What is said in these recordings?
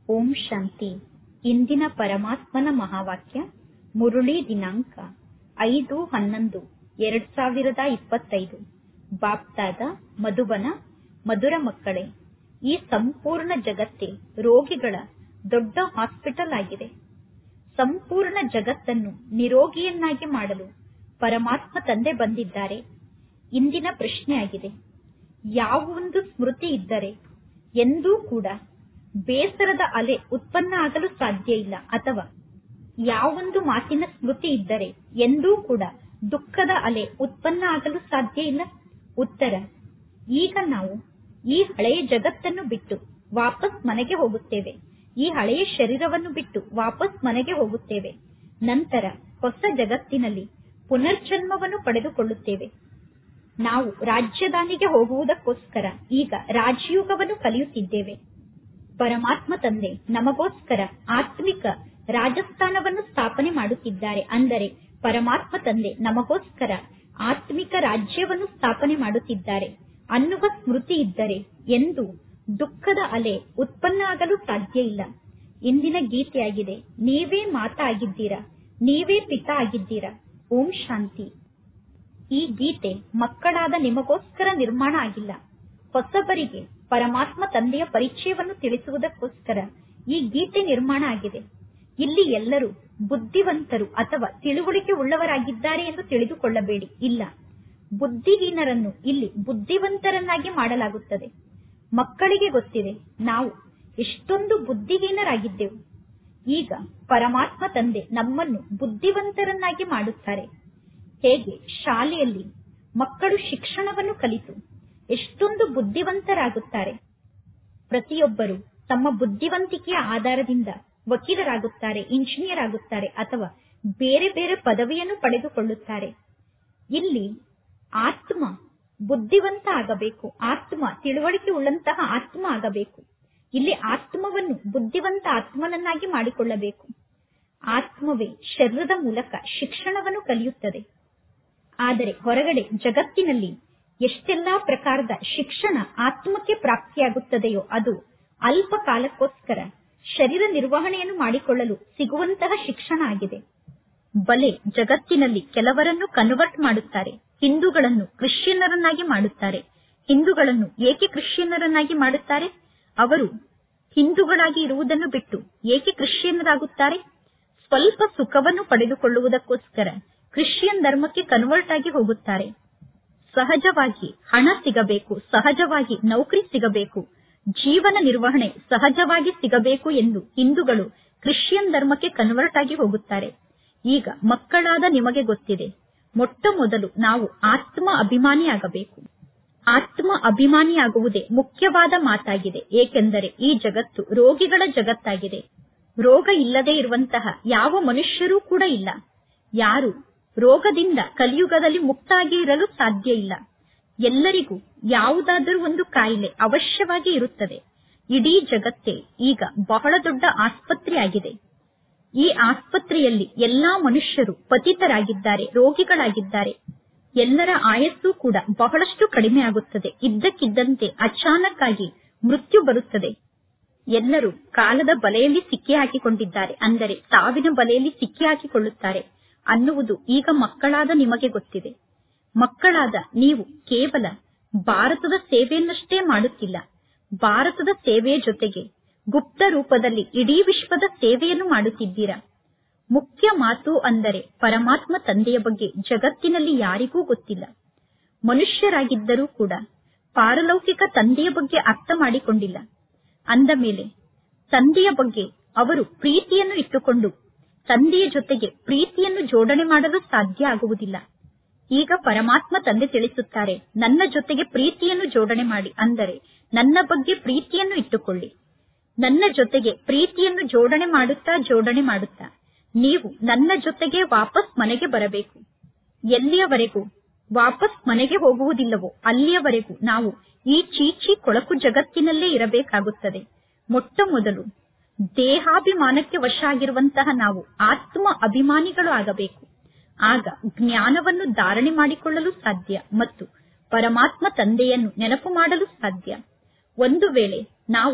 ಓಂ ಶಾಂತಿ ಇಂದಿನ ಪರಮಾತ್ಮನ ಮಹಾವಾಕ್ಯ ಮುರುಳಿ ದಿನಾಂಕ ಐದು ಹನ್ನೊಂದು ಎರಡ್ ಸಾವಿರದ ಇಪ್ಪತ್ತೈದು ಬಾಪ್ತಾದ ಮಧುಬನ ಮಧುರ ಮಕ್ಕಳೇ ಈ ಸಂಪೂರ್ಣ ಜಗತ್ತೇ ರೋಗಿಗಳ ದೊಡ್ಡ ಹಾಸ್ಪಿಟಲ್ ಆಗಿದೆ ಸಂಪೂರ್ಣ ಜಗತ್ತನ್ನು ನಿರೋಗಿಯನ್ನಾಗಿ ಮಾಡಲು ಪರಮಾತ್ಮ ತಂದೆ ಬಂದಿದ್ದಾರೆ ಇಂದಿನ ಪ್ರಶ್ನೆಯಾಗಿದೆ ಯಾವ ಒಂದು ಸ್ಮೃತಿ ಇದ್ದರೆ ಎಂದೂ ಕೂಡ ಬೇಸರದ ಅಲೆ ಉತ್ಪನ್ನ ಆಗಲು ಸಾಧ್ಯ ಇಲ್ಲ ಅಥವಾ ಯಾವೊಂದು ಮಾತಿನ ಸ್ಮೃತಿ ಇದ್ದರೆ ಎಂದೂ ಕೂಡ ದುಃಖದ ಅಲೆ ಉತ್ಪನ್ನ ಆಗಲು ಸಾಧ್ಯ ಇಲ್ಲ ಉತ್ತರ ಈಗ ನಾವು ಈ ಹಳೆಯ ಜಗತ್ತನ್ನು ಬಿಟ್ಟು ವಾಪಸ್ ಮನೆಗೆ ಹೋಗುತ್ತೇವೆ ಈ ಹಳೆಯ ಶರೀರವನ್ನು ಬಿಟ್ಟು ವಾಪಸ್ ಮನೆಗೆ ಹೋಗುತ್ತೇವೆ ನಂತರ ಹೊಸ ಜಗತ್ತಿನಲ್ಲಿ ಪುನರ್ಜನ್ಮವನ್ನು ಪಡೆದುಕೊಳ್ಳುತ್ತೇವೆ ನಾವು ರಾಜ್ಯದಾನಿಗೆ ಹೋಗುವುದಕ್ಕೋಸ್ಕರ ಈಗ ರಾಜಯೋಗವನ್ನು ಕಲಿಯುತ್ತಿದ್ದೇವೆ ಪರಮಾತ್ಮ ತಂದೆ ನಮಗೋಸ್ಕರ ಆತ್ಮಿಕ ರಾಜಸ್ಥಾನವನ್ನು ಸ್ಥಾಪನೆ ಮಾಡುತ್ತಿದ್ದಾರೆ ಅಂದರೆ ಪರಮಾತ್ಮ ತಂದೆ ನಮಗೋಸ್ಕರ ಆತ್ಮಿಕ ರಾಜ್ಯವನ್ನು ಸ್ಥಾಪನೆ ಮಾಡುತ್ತಿದ್ದಾರೆ ಅನ್ನುವ ಸ್ಮೃತಿ ಇದ್ದರೆ ಎಂದು ದುಃಖದ ಅಲೆ ಉತ್ಪನ್ನ ಆಗಲು ಸಾಧ್ಯ ಇಲ್ಲ ಇಂದಿನ ಗೀತೆಯಾಗಿದೆ ನೀವೇ ಮಾತಾ ಆಗಿದ್ದೀರಾ ನೀವೇ ಪಿತಾ ಆಗಿದ್ದೀರಾ ಓಂ ಶಾಂತಿ ಈ ಗೀತೆ ಮಕ್ಕಳಾದ ನಿಮಗೋಸ್ಕರ ನಿರ್ಮಾಣ ಆಗಿಲ್ಲ ಹೊಸಬರಿಗೆ ಪರಮಾತ್ಮ ತಂದೆಯ ಪರಿಚಯವನ್ನು ತಿಳಿಸುವುದಕ್ಕೋಸ್ಕರ ಈ ಗೀತೆ ನಿರ್ಮಾಣ ಆಗಿದೆ ಇಲ್ಲಿ ಎಲ್ಲರೂ ಬುದ್ಧಿವಂತರು ಅಥವಾ ತಿಳುವಳಿಕೆ ಉಳ್ಳವರಾಗಿದ್ದಾರೆ ಎಂದು ತಿಳಿದುಕೊಳ್ಳಬೇಡಿ ಇಲ್ಲ ಬುದ್ಧಿಹೀನರನ್ನು ಇಲ್ಲಿ ಬುದ್ಧಿವಂತರನ್ನಾಗಿ ಮಾಡಲಾಗುತ್ತದೆ ಮಕ್ಕಳಿಗೆ ಗೊತ್ತಿದೆ ನಾವು ಎಷ್ಟೊಂದು ಬುದ್ಧಿಹೀನರಾಗಿದ್ದೆವು ಈಗ ಪರಮಾತ್ಮ ತಂದೆ ನಮ್ಮನ್ನು ಬುದ್ಧಿವಂತರನ್ನಾಗಿ ಮಾಡುತ್ತಾರೆ ಹೇಗೆ ಶಾಲೆಯಲ್ಲಿ ಮಕ್ಕಳು ಶಿಕ್ಷಣವನ್ನು ಕಲಿತು ಎಷ್ಟೊಂದು ಬುದ್ಧಿವಂತರಾಗುತ್ತಾರೆ ಪ್ರತಿಯೊಬ್ಬರು ತಮ್ಮ ಬುದ್ಧಿವಂತಿಕೆಯ ಆಧಾರದಿಂದ ವಕೀಲರಾಗುತ್ತಾರೆ ಇಂಜಿನಿಯರ್ ಆಗುತ್ತಾರೆ ಅಥವಾ ಬೇರೆ ಬೇರೆ ಪದವಿಯನ್ನು ಪಡೆದುಕೊಳ್ಳುತ್ತಾರೆ ಇಲ್ಲಿ ಆತ್ಮ ಬುದ್ಧಿವಂತ ಆಗಬೇಕು ಆತ್ಮ ತಿಳುವಳಿಕೆ ಉಳ್ಳಂತಹ ಆತ್ಮ ಆಗಬೇಕು ಇಲ್ಲಿ ಆತ್ಮವನ್ನು ಬುದ್ಧಿವಂತ ಆತ್ಮನನ್ನಾಗಿ ಮಾಡಿಕೊಳ್ಳಬೇಕು ಆತ್ಮವೇ ಶರೀರದ ಮೂಲಕ ಶಿಕ್ಷಣವನ್ನು ಕಲಿಯುತ್ತದೆ ಆದರೆ ಹೊರಗಡೆ ಜಗತ್ತಿನಲ್ಲಿ ಎಷ್ಟೆಲ್ಲಾ ಪ್ರಕಾರದ ಶಿಕ್ಷಣ ಆತ್ಮಕ್ಕೆ ಪ್ರಾಪ್ತಿಯಾಗುತ್ತದೆಯೋ ಅದು ಅಲ್ಪ ಕಾಲಕ್ಕೋಸ್ಕರ ಶರೀರ ನಿರ್ವಹಣೆಯನ್ನು ಮಾಡಿಕೊಳ್ಳಲು ಸಿಗುವಂತಹ ಶಿಕ್ಷಣ ಆಗಿದೆ ಬಲೆ ಜಗತ್ತಿನಲ್ಲಿ ಕೆಲವರನ್ನು ಕನ್ವರ್ಟ್ ಮಾಡುತ್ತಾರೆ ಹಿಂದೂಗಳನ್ನು ಕ್ರಿಶ್ಚಿಯನ್ನರನ್ನಾಗಿ ಮಾಡುತ್ತಾರೆ ಹಿಂದೂಗಳನ್ನು ಏಕೆ ಕ್ರಿಶ್ಚಿಯನ್ನರನ್ನಾಗಿ ಮಾಡುತ್ತಾರೆ ಅವರು ಹಿಂದೂಗಳಾಗಿ ಇರುವುದನ್ನು ಬಿಟ್ಟು ಏಕೆ ಕ್ರಿಶ್ಚಿಯನ್ನರಾಗುತ್ತಾರೆ ಸ್ವಲ್ಪ ಸುಖವನ್ನು ಪಡೆದುಕೊಳ್ಳುವುದಕ್ಕೋಸ್ಕರ ಕ್ರಿಶ್ಚಿಯನ್ ಧರ್ಮಕ್ಕೆ ಕನ್ವರ್ಟ್ ಆಗಿ ಹೋಗುತ್ತಾರೆ ಸಹಜವಾಗಿ ಹಣ ಸಿಗಬೇಕು ಸಹಜವಾಗಿ ನೌಕರಿ ಸಿಗಬೇಕು ಜೀವನ ನಿರ್ವಹಣೆ ಸಹಜವಾಗಿ ಸಿಗಬೇಕು ಎಂದು ಹಿಂದೂಗಳು ಕ್ರಿಶ್ಚಿಯನ್ ಧರ್ಮಕ್ಕೆ ಕನ್ವರ್ಟ್ ಆಗಿ ಹೋಗುತ್ತಾರೆ ಈಗ ಮಕ್ಕಳಾದ ನಿಮಗೆ ಗೊತ್ತಿದೆ ಮೊಟ್ಟ ಮೊದಲು ನಾವು ಆತ್ಮ ಅಭಿಮಾನಿಯಾಗಬೇಕು ಆತ್ಮ ಅಭಿಮಾನಿಯಾಗುವುದೇ ಮುಖ್ಯವಾದ ಮಾತಾಗಿದೆ ಏಕೆಂದರೆ ಈ ಜಗತ್ತು ರೋಗಿಗಳ ಜಗತ್ತಾಗಿದೆ ರೋಗ ಇಲ್ಲದೆ ಇರುವಂತಹ ಯಾವ ಮನುಷ್ಯರೂ ಕೂಡ ಇಲ್ಲ ಯಾರು ರೋಗದಿಂದ ಕಲಿಯುಗದಲ್ಲಿ ಮುಕ್ತಾಗಿ ಇರಲು ಸಾಧ್ಯ ಇಲ್ಲ ಎಲ್ಲರಿಗೂ ಯಾವುದಾದರೂ ಒಂದು ಕಾಯಿಲೆ ಅವಶ್ಯವಾಗಿ ಇರುತ್ತದೆ ಇಡೀ ಜಗತ್ತೇ ಈಗ ಬಹಳ ದೊಡ್ಡ ಆಸ್ಪತ್ರೆಯಾಗಿದೆ ಈ ಆಸ್ಪತ್ರೆಯಲ್ಲಿ ಎಲ್ಲಾ ಮನುಷ್ಯರು ಪತಿತರಾಗಿದ್ದಾರೆ ರೋಗಿಗಳಾಗಿದ್ದಾರೆ ಎಲ್ಲರ ಆಯಸ್ಸು ಕೂಡ ಬಹಳಷ್ಟು ಕಡಿಮೆ ಆಗುತ್ತದೆ ಇದ್ದಕ್ಕಿದ್ದಂತೆ ಅಚಾನಕ್ ಆಗಿ ಮೃತ್ಯು ಬರುತ್ತದೆ ಎಲ್ಲರೂ ಕಾಲದ ಬಲೆಯಲ್ಲಿ ಸಿಕ್ಕಿ ಹಾಕಿಕೊಂಡಿದ್ದಾರೆ ಅಂದರೆ ಸಾವಿನ ಬಲೆಯಲ್ಲಿ ಸಿಕ್ಕಿ ಹಾಕಿಕೊಳ್ಳುತ್ತಾರೆ ಅನ್ನುವುದು ಈಗ ಮಕ್ಕಳಾದ ನಿಮಗೆ ಗೊತ್ತಿದೆ ಮಕ್ಕಳಾದ ನೀವು ಕೇವಲ ಭಾರತದ ಸೇವೆಯನ್ನಷ್ಟೇ ಮಾಡುತ್ತಿಲ್ಲ ಭಾರತದ ಸೇವೆಯ ಜೊತೆಗೆ ಗುಪ್ತ ರೂಪದಲ್ಲಿ ಇಡೀ ವಿಶ್ವದ ಸೇವೆಯನ್ನು ಮಾಡುತ್ತಿದ್ದೀರಾ ಮುಖ್ಯ ಮಾತು ಅಂದರೆ ಪರಮಾತ್ಮ ತಂದೆಯ ಬಗ್ಗೆ ಜಗತ್ತಿನಲ್ಲಿ ಯಾರಿಗೂ ಗೊತ್ತಿಲ್ಲ ಮನುಷ್ಯರಾಗಿದ್ದರೂ ಕೂಡ ಪಾರಲೌಕಿಕ ತಂದೆಯ ಬಗ್ಗೆ ಅರ್ಥ ಮಾಡಿಕೊಂಡಿಲ್ಲ ಅಂದ ಮೇಲೆ ತಂದೆಯ ಬಗ್ಗೆ ಅವರು ಪ್ರೀತಿಯನ್ನು ಇಟ್ಟುಕೊಂಡು ತಂದೆಯ ಜೊತೆಗೆ ಪ್ರೀತಿಯನ್ನು ಜೋಡಣೆ ಮಾಡಲು ಸಾಧ್ಯ ಆಗುವುದಿಲ್ಲ ಈಗ ಪರಮಾತ್ಮ ತಂದೆ ತಿಳಿಸುತ್ತಾರೆ ನನ್ನ ಜೊತೆಗೆ ಪ್ರೀತಿಯನ್ನು ಜೋಡಣೆ ಮಾಡಿ ಅಂದರೆ ನನ್ನ ಬಗ್ಗೆ ಪ್ರೀತಿಯನ್ನು ಇಟ್ಟುಕೊಳ್ಳಿ ನನ್ನ ಜೊತೆಗೆ ಪ್ರೀತಿಯನ್ನು ಜೋಡಣೆ ಮಾಡುತ್ತಾ ಜೋಡಣೆ ಮಾಡುತ್ತಾ ನೀವು ನನ್ನ ಜೊತೆಗೆ ವಾಪಸ್ ಮನೆಗೆ ಬರಬೇಕು ಎಲ್ಲಿಯವರೆಗೂ ವಾಪಸ್ ಮನೆಗೆ ಹೋಗುವುದಿಲ್ಲವೋ ಅಲ್ಲಿಯವರೆಗೂ ನಾವು ಈ ಚೀಚಿ ಕೊಳಕು ಜಗತ್ತಿನಲ್ಲೇ ಇರಬೇಕಾಗುತ್ತದೆ ಮೊಟ್ಟ ಮೊದಲು ದೇಹಾಭಿಮಾನಕ್ಕೆ ವಶ ಆಗಿರುವಂತಹ ನಾವು ಆತ್ಮ ಅಭಿಮಾನಿಗಳು ಆಗಬೇಕು ಆಗ ಜ್ಞಾನವನ್ನು ಧಾರಣೆ ಮಾಡಿಕೊಳ್ಳಲು ಸಾಧ್ಯ ಮತ್ತು ಪರಮಾತ್ಮ ತಂದೆಯನ್ನು ನೆನಪು ಮಾಡಲು ಸಾಧ್ಯ ಒಂದು ವೇಳೆ ನಾವು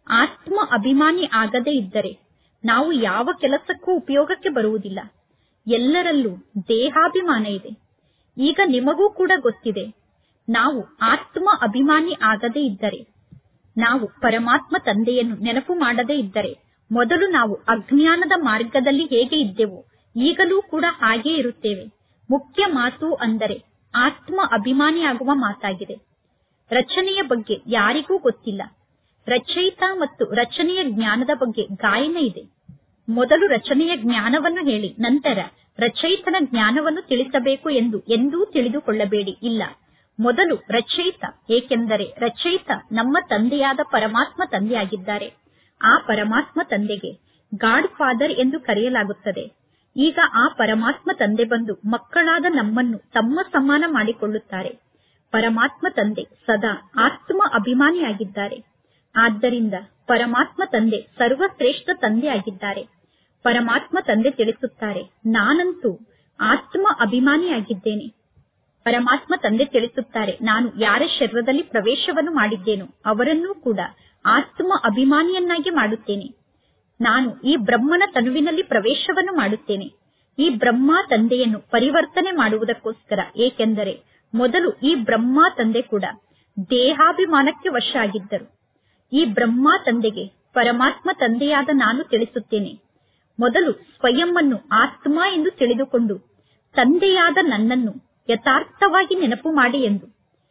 ಆತ್ಮ ಅಭಿಮಾನಿ ಆಗದೇ ಇದ್ದರೆ ನಾವು ಯಾವ ಕೆಲಸಕ್ಕೂ ಉಪಯೋಗಕ್ಕೆ ಬರುವುದಿಲ್ಲ ಎಲ್ಲರಲ್ಲೂ ದೇಹಾಭಿಮಾನ ಇದೆ ಈಗ ನಿಮಗೂ ಕೂಡ ಗೊತ್ತಿದೆ ನಾವು ಆತ್ಮ ಅಭಿಮಾನಿ ಆಗದೇ ಇದ್ದರೆ ನಾವು ಪರಮಾತ್ಮ ತಂದೆಯನ್ನು ನೆನಪು ಮಾಡದೇ ಇದ್ದರೆ ಮೊದಲು ನಾವು ಅಜ್ಞಾನದ ಮಾರ್ಗದಲ್ಲಿ ಹೇಗೆ ಇದ್ದೆವೋ ಈಗಲೂ ಕೂಡ ಹಾಗೇ ಇರುತ್ತೇವೆ ಮುಖ್ಯ ಮಾತು ಅಂದರೆ ಆತ್ಮ ಅಭಿಮಾನಿಯಾಗುವ ಮಾತಾಗಿದೆ ರಚನೆಯ ಬಗ್ಗೆ ಯಾರಿಗೂ ಗೊತ್ತಿಲ್ಲ ರಚಯಿತ ಮತ್ತು ರಚನೆಯ ಜ್ಞಾನದ ಬಗ್ಗೆ ಗಾಯನ ಇದೆ ಮೊದಲು ರಚನೆಯ ಜ್ಞಾನವನ್ನು ಹೇಳಿ ನಂತರ ರಚಯಿತನ ಜ್ಞಾನವನ್ನು ತಿಳಿಸಬೇಕು ಎಂದು ಎಂದೂ ತಿಳಿದುಕೊಳ್ಳಬೇಡಿ ಇಲ್ಲ ಮೊದಲು ರಚಯಿತ ಏಕೆಂದರೆ ರಚಯಿತ ನಮ್ಮ ತಂದೆಯಾದ ಪರಮಾತ್ಮ ತಂದೆಯಾಗಿದ್ದಾರೆ ಆ ಪರಮಾತ್ಮ ತಂದೆಗೆ ಗಾಡ್ ಫಾದರ್ ಎಂದು ಕರೆಯಲಾಗುತ್ತದೆ ಈಗ ಆ ಪರಮಾತ್ಮ ತಂದೆ ಬಂದು ಮಕ್ಕಳಾದ ನಮ್ಮನ್ನು ತಮ್ಮ ಸಮಾನ ಮಾಡಿಕೊಳ್ಳುತ್ತಾರೆ ಪರಮಾತ್ಮ ತಂದೆ ಸದಾ ಆತ್ಮ ಅಭಿಮಾನಿಯಾಗಿದ್ದಾರೆ ಆದ್ದರಿಂದ ಪರಮಾತ್ಮ ತಂದೆ ಸರ್ವಶ್ರೇಷ್ಠ ತಂದೆ ಆಗಿದ್ದಾರೆ ಪರಮಾತ್ಮ ತಂದೆ ತಿಳಿಸುತ್ತಾರೆ ನಾನಂತೂ ಆತ್ಮ ಅಭಿಮಾನಿಯಾಗಿದ್ದೇನೆ ಪರಮಾತ್ಮ ತಂದೆ ತಿಳಿಸುತ್ತಾರೆ ನಾನು ಯಾರ ಶರೀರದಲ್ಲಿ ಪ್ರವೇಶವನ್ನು ಮಾಡಿದ್ದೇನೋ ಅವರನ್ನೂ ಕೂಡ ಆತ್ಮ ಅಭಿಮಾನಿಯನ್ನಾಗಿ ಮಾಡುತ್ತೇನೆ ನಾನು ಈ ಬ್ರಹ್ಮನ ತನುವಿನಲ್ಲಿ ಪ್ರವೇಶವನ್ನು ಮಾಡುತ್ತೇನೆ ಈ ಬ್ರಹ್ಮ ತಂದೆಯನ್ನು ಪರಿವರ್ತನೆ ಮಾಡುವುದಕ್ಕೋಸ್ಕರ ಏಕೆಂದರೆ ಮೊದಲು ಈ ಬ್ರಹ್ಮ ತಂದೆ ಕೂಡ ದೇಹಾಭಿಮಾನಕ್ಕೆ ವಶ ಆಗಿದ್ದರು ಈ ಬ್ರಹ್ಮ ತಂದೆಗೆ ಪರಮಾತ್ಮ ತಂದೆಯಾದ ನಾನು ತಿಳಿಸುತ್ತೇನೆ ಮೊದಲು ಸ್ವಯಂವನ್ನು ಆತ್ಮ ಎಂದು ತಿಳಿದುಕೊಂಡು ತಂದೆಯಾದ ನನ್ನನ್ನು ಯಥಾರ್ಥವಾಗಿ ನೆನಪು ಮಾಡಿ ಎಂದು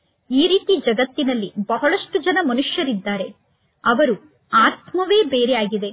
ಈ ರೀತಿ ಜಗತ್ತಿನಲ್ಲಿ ಬಹಳಷ್ಟು ಜನ ಮನುಷ್ಯರಿದ್ದಾರೆ ಅವರು ಆತ್ಮವೇ ಬೇರೆಯಾಗಿದೆ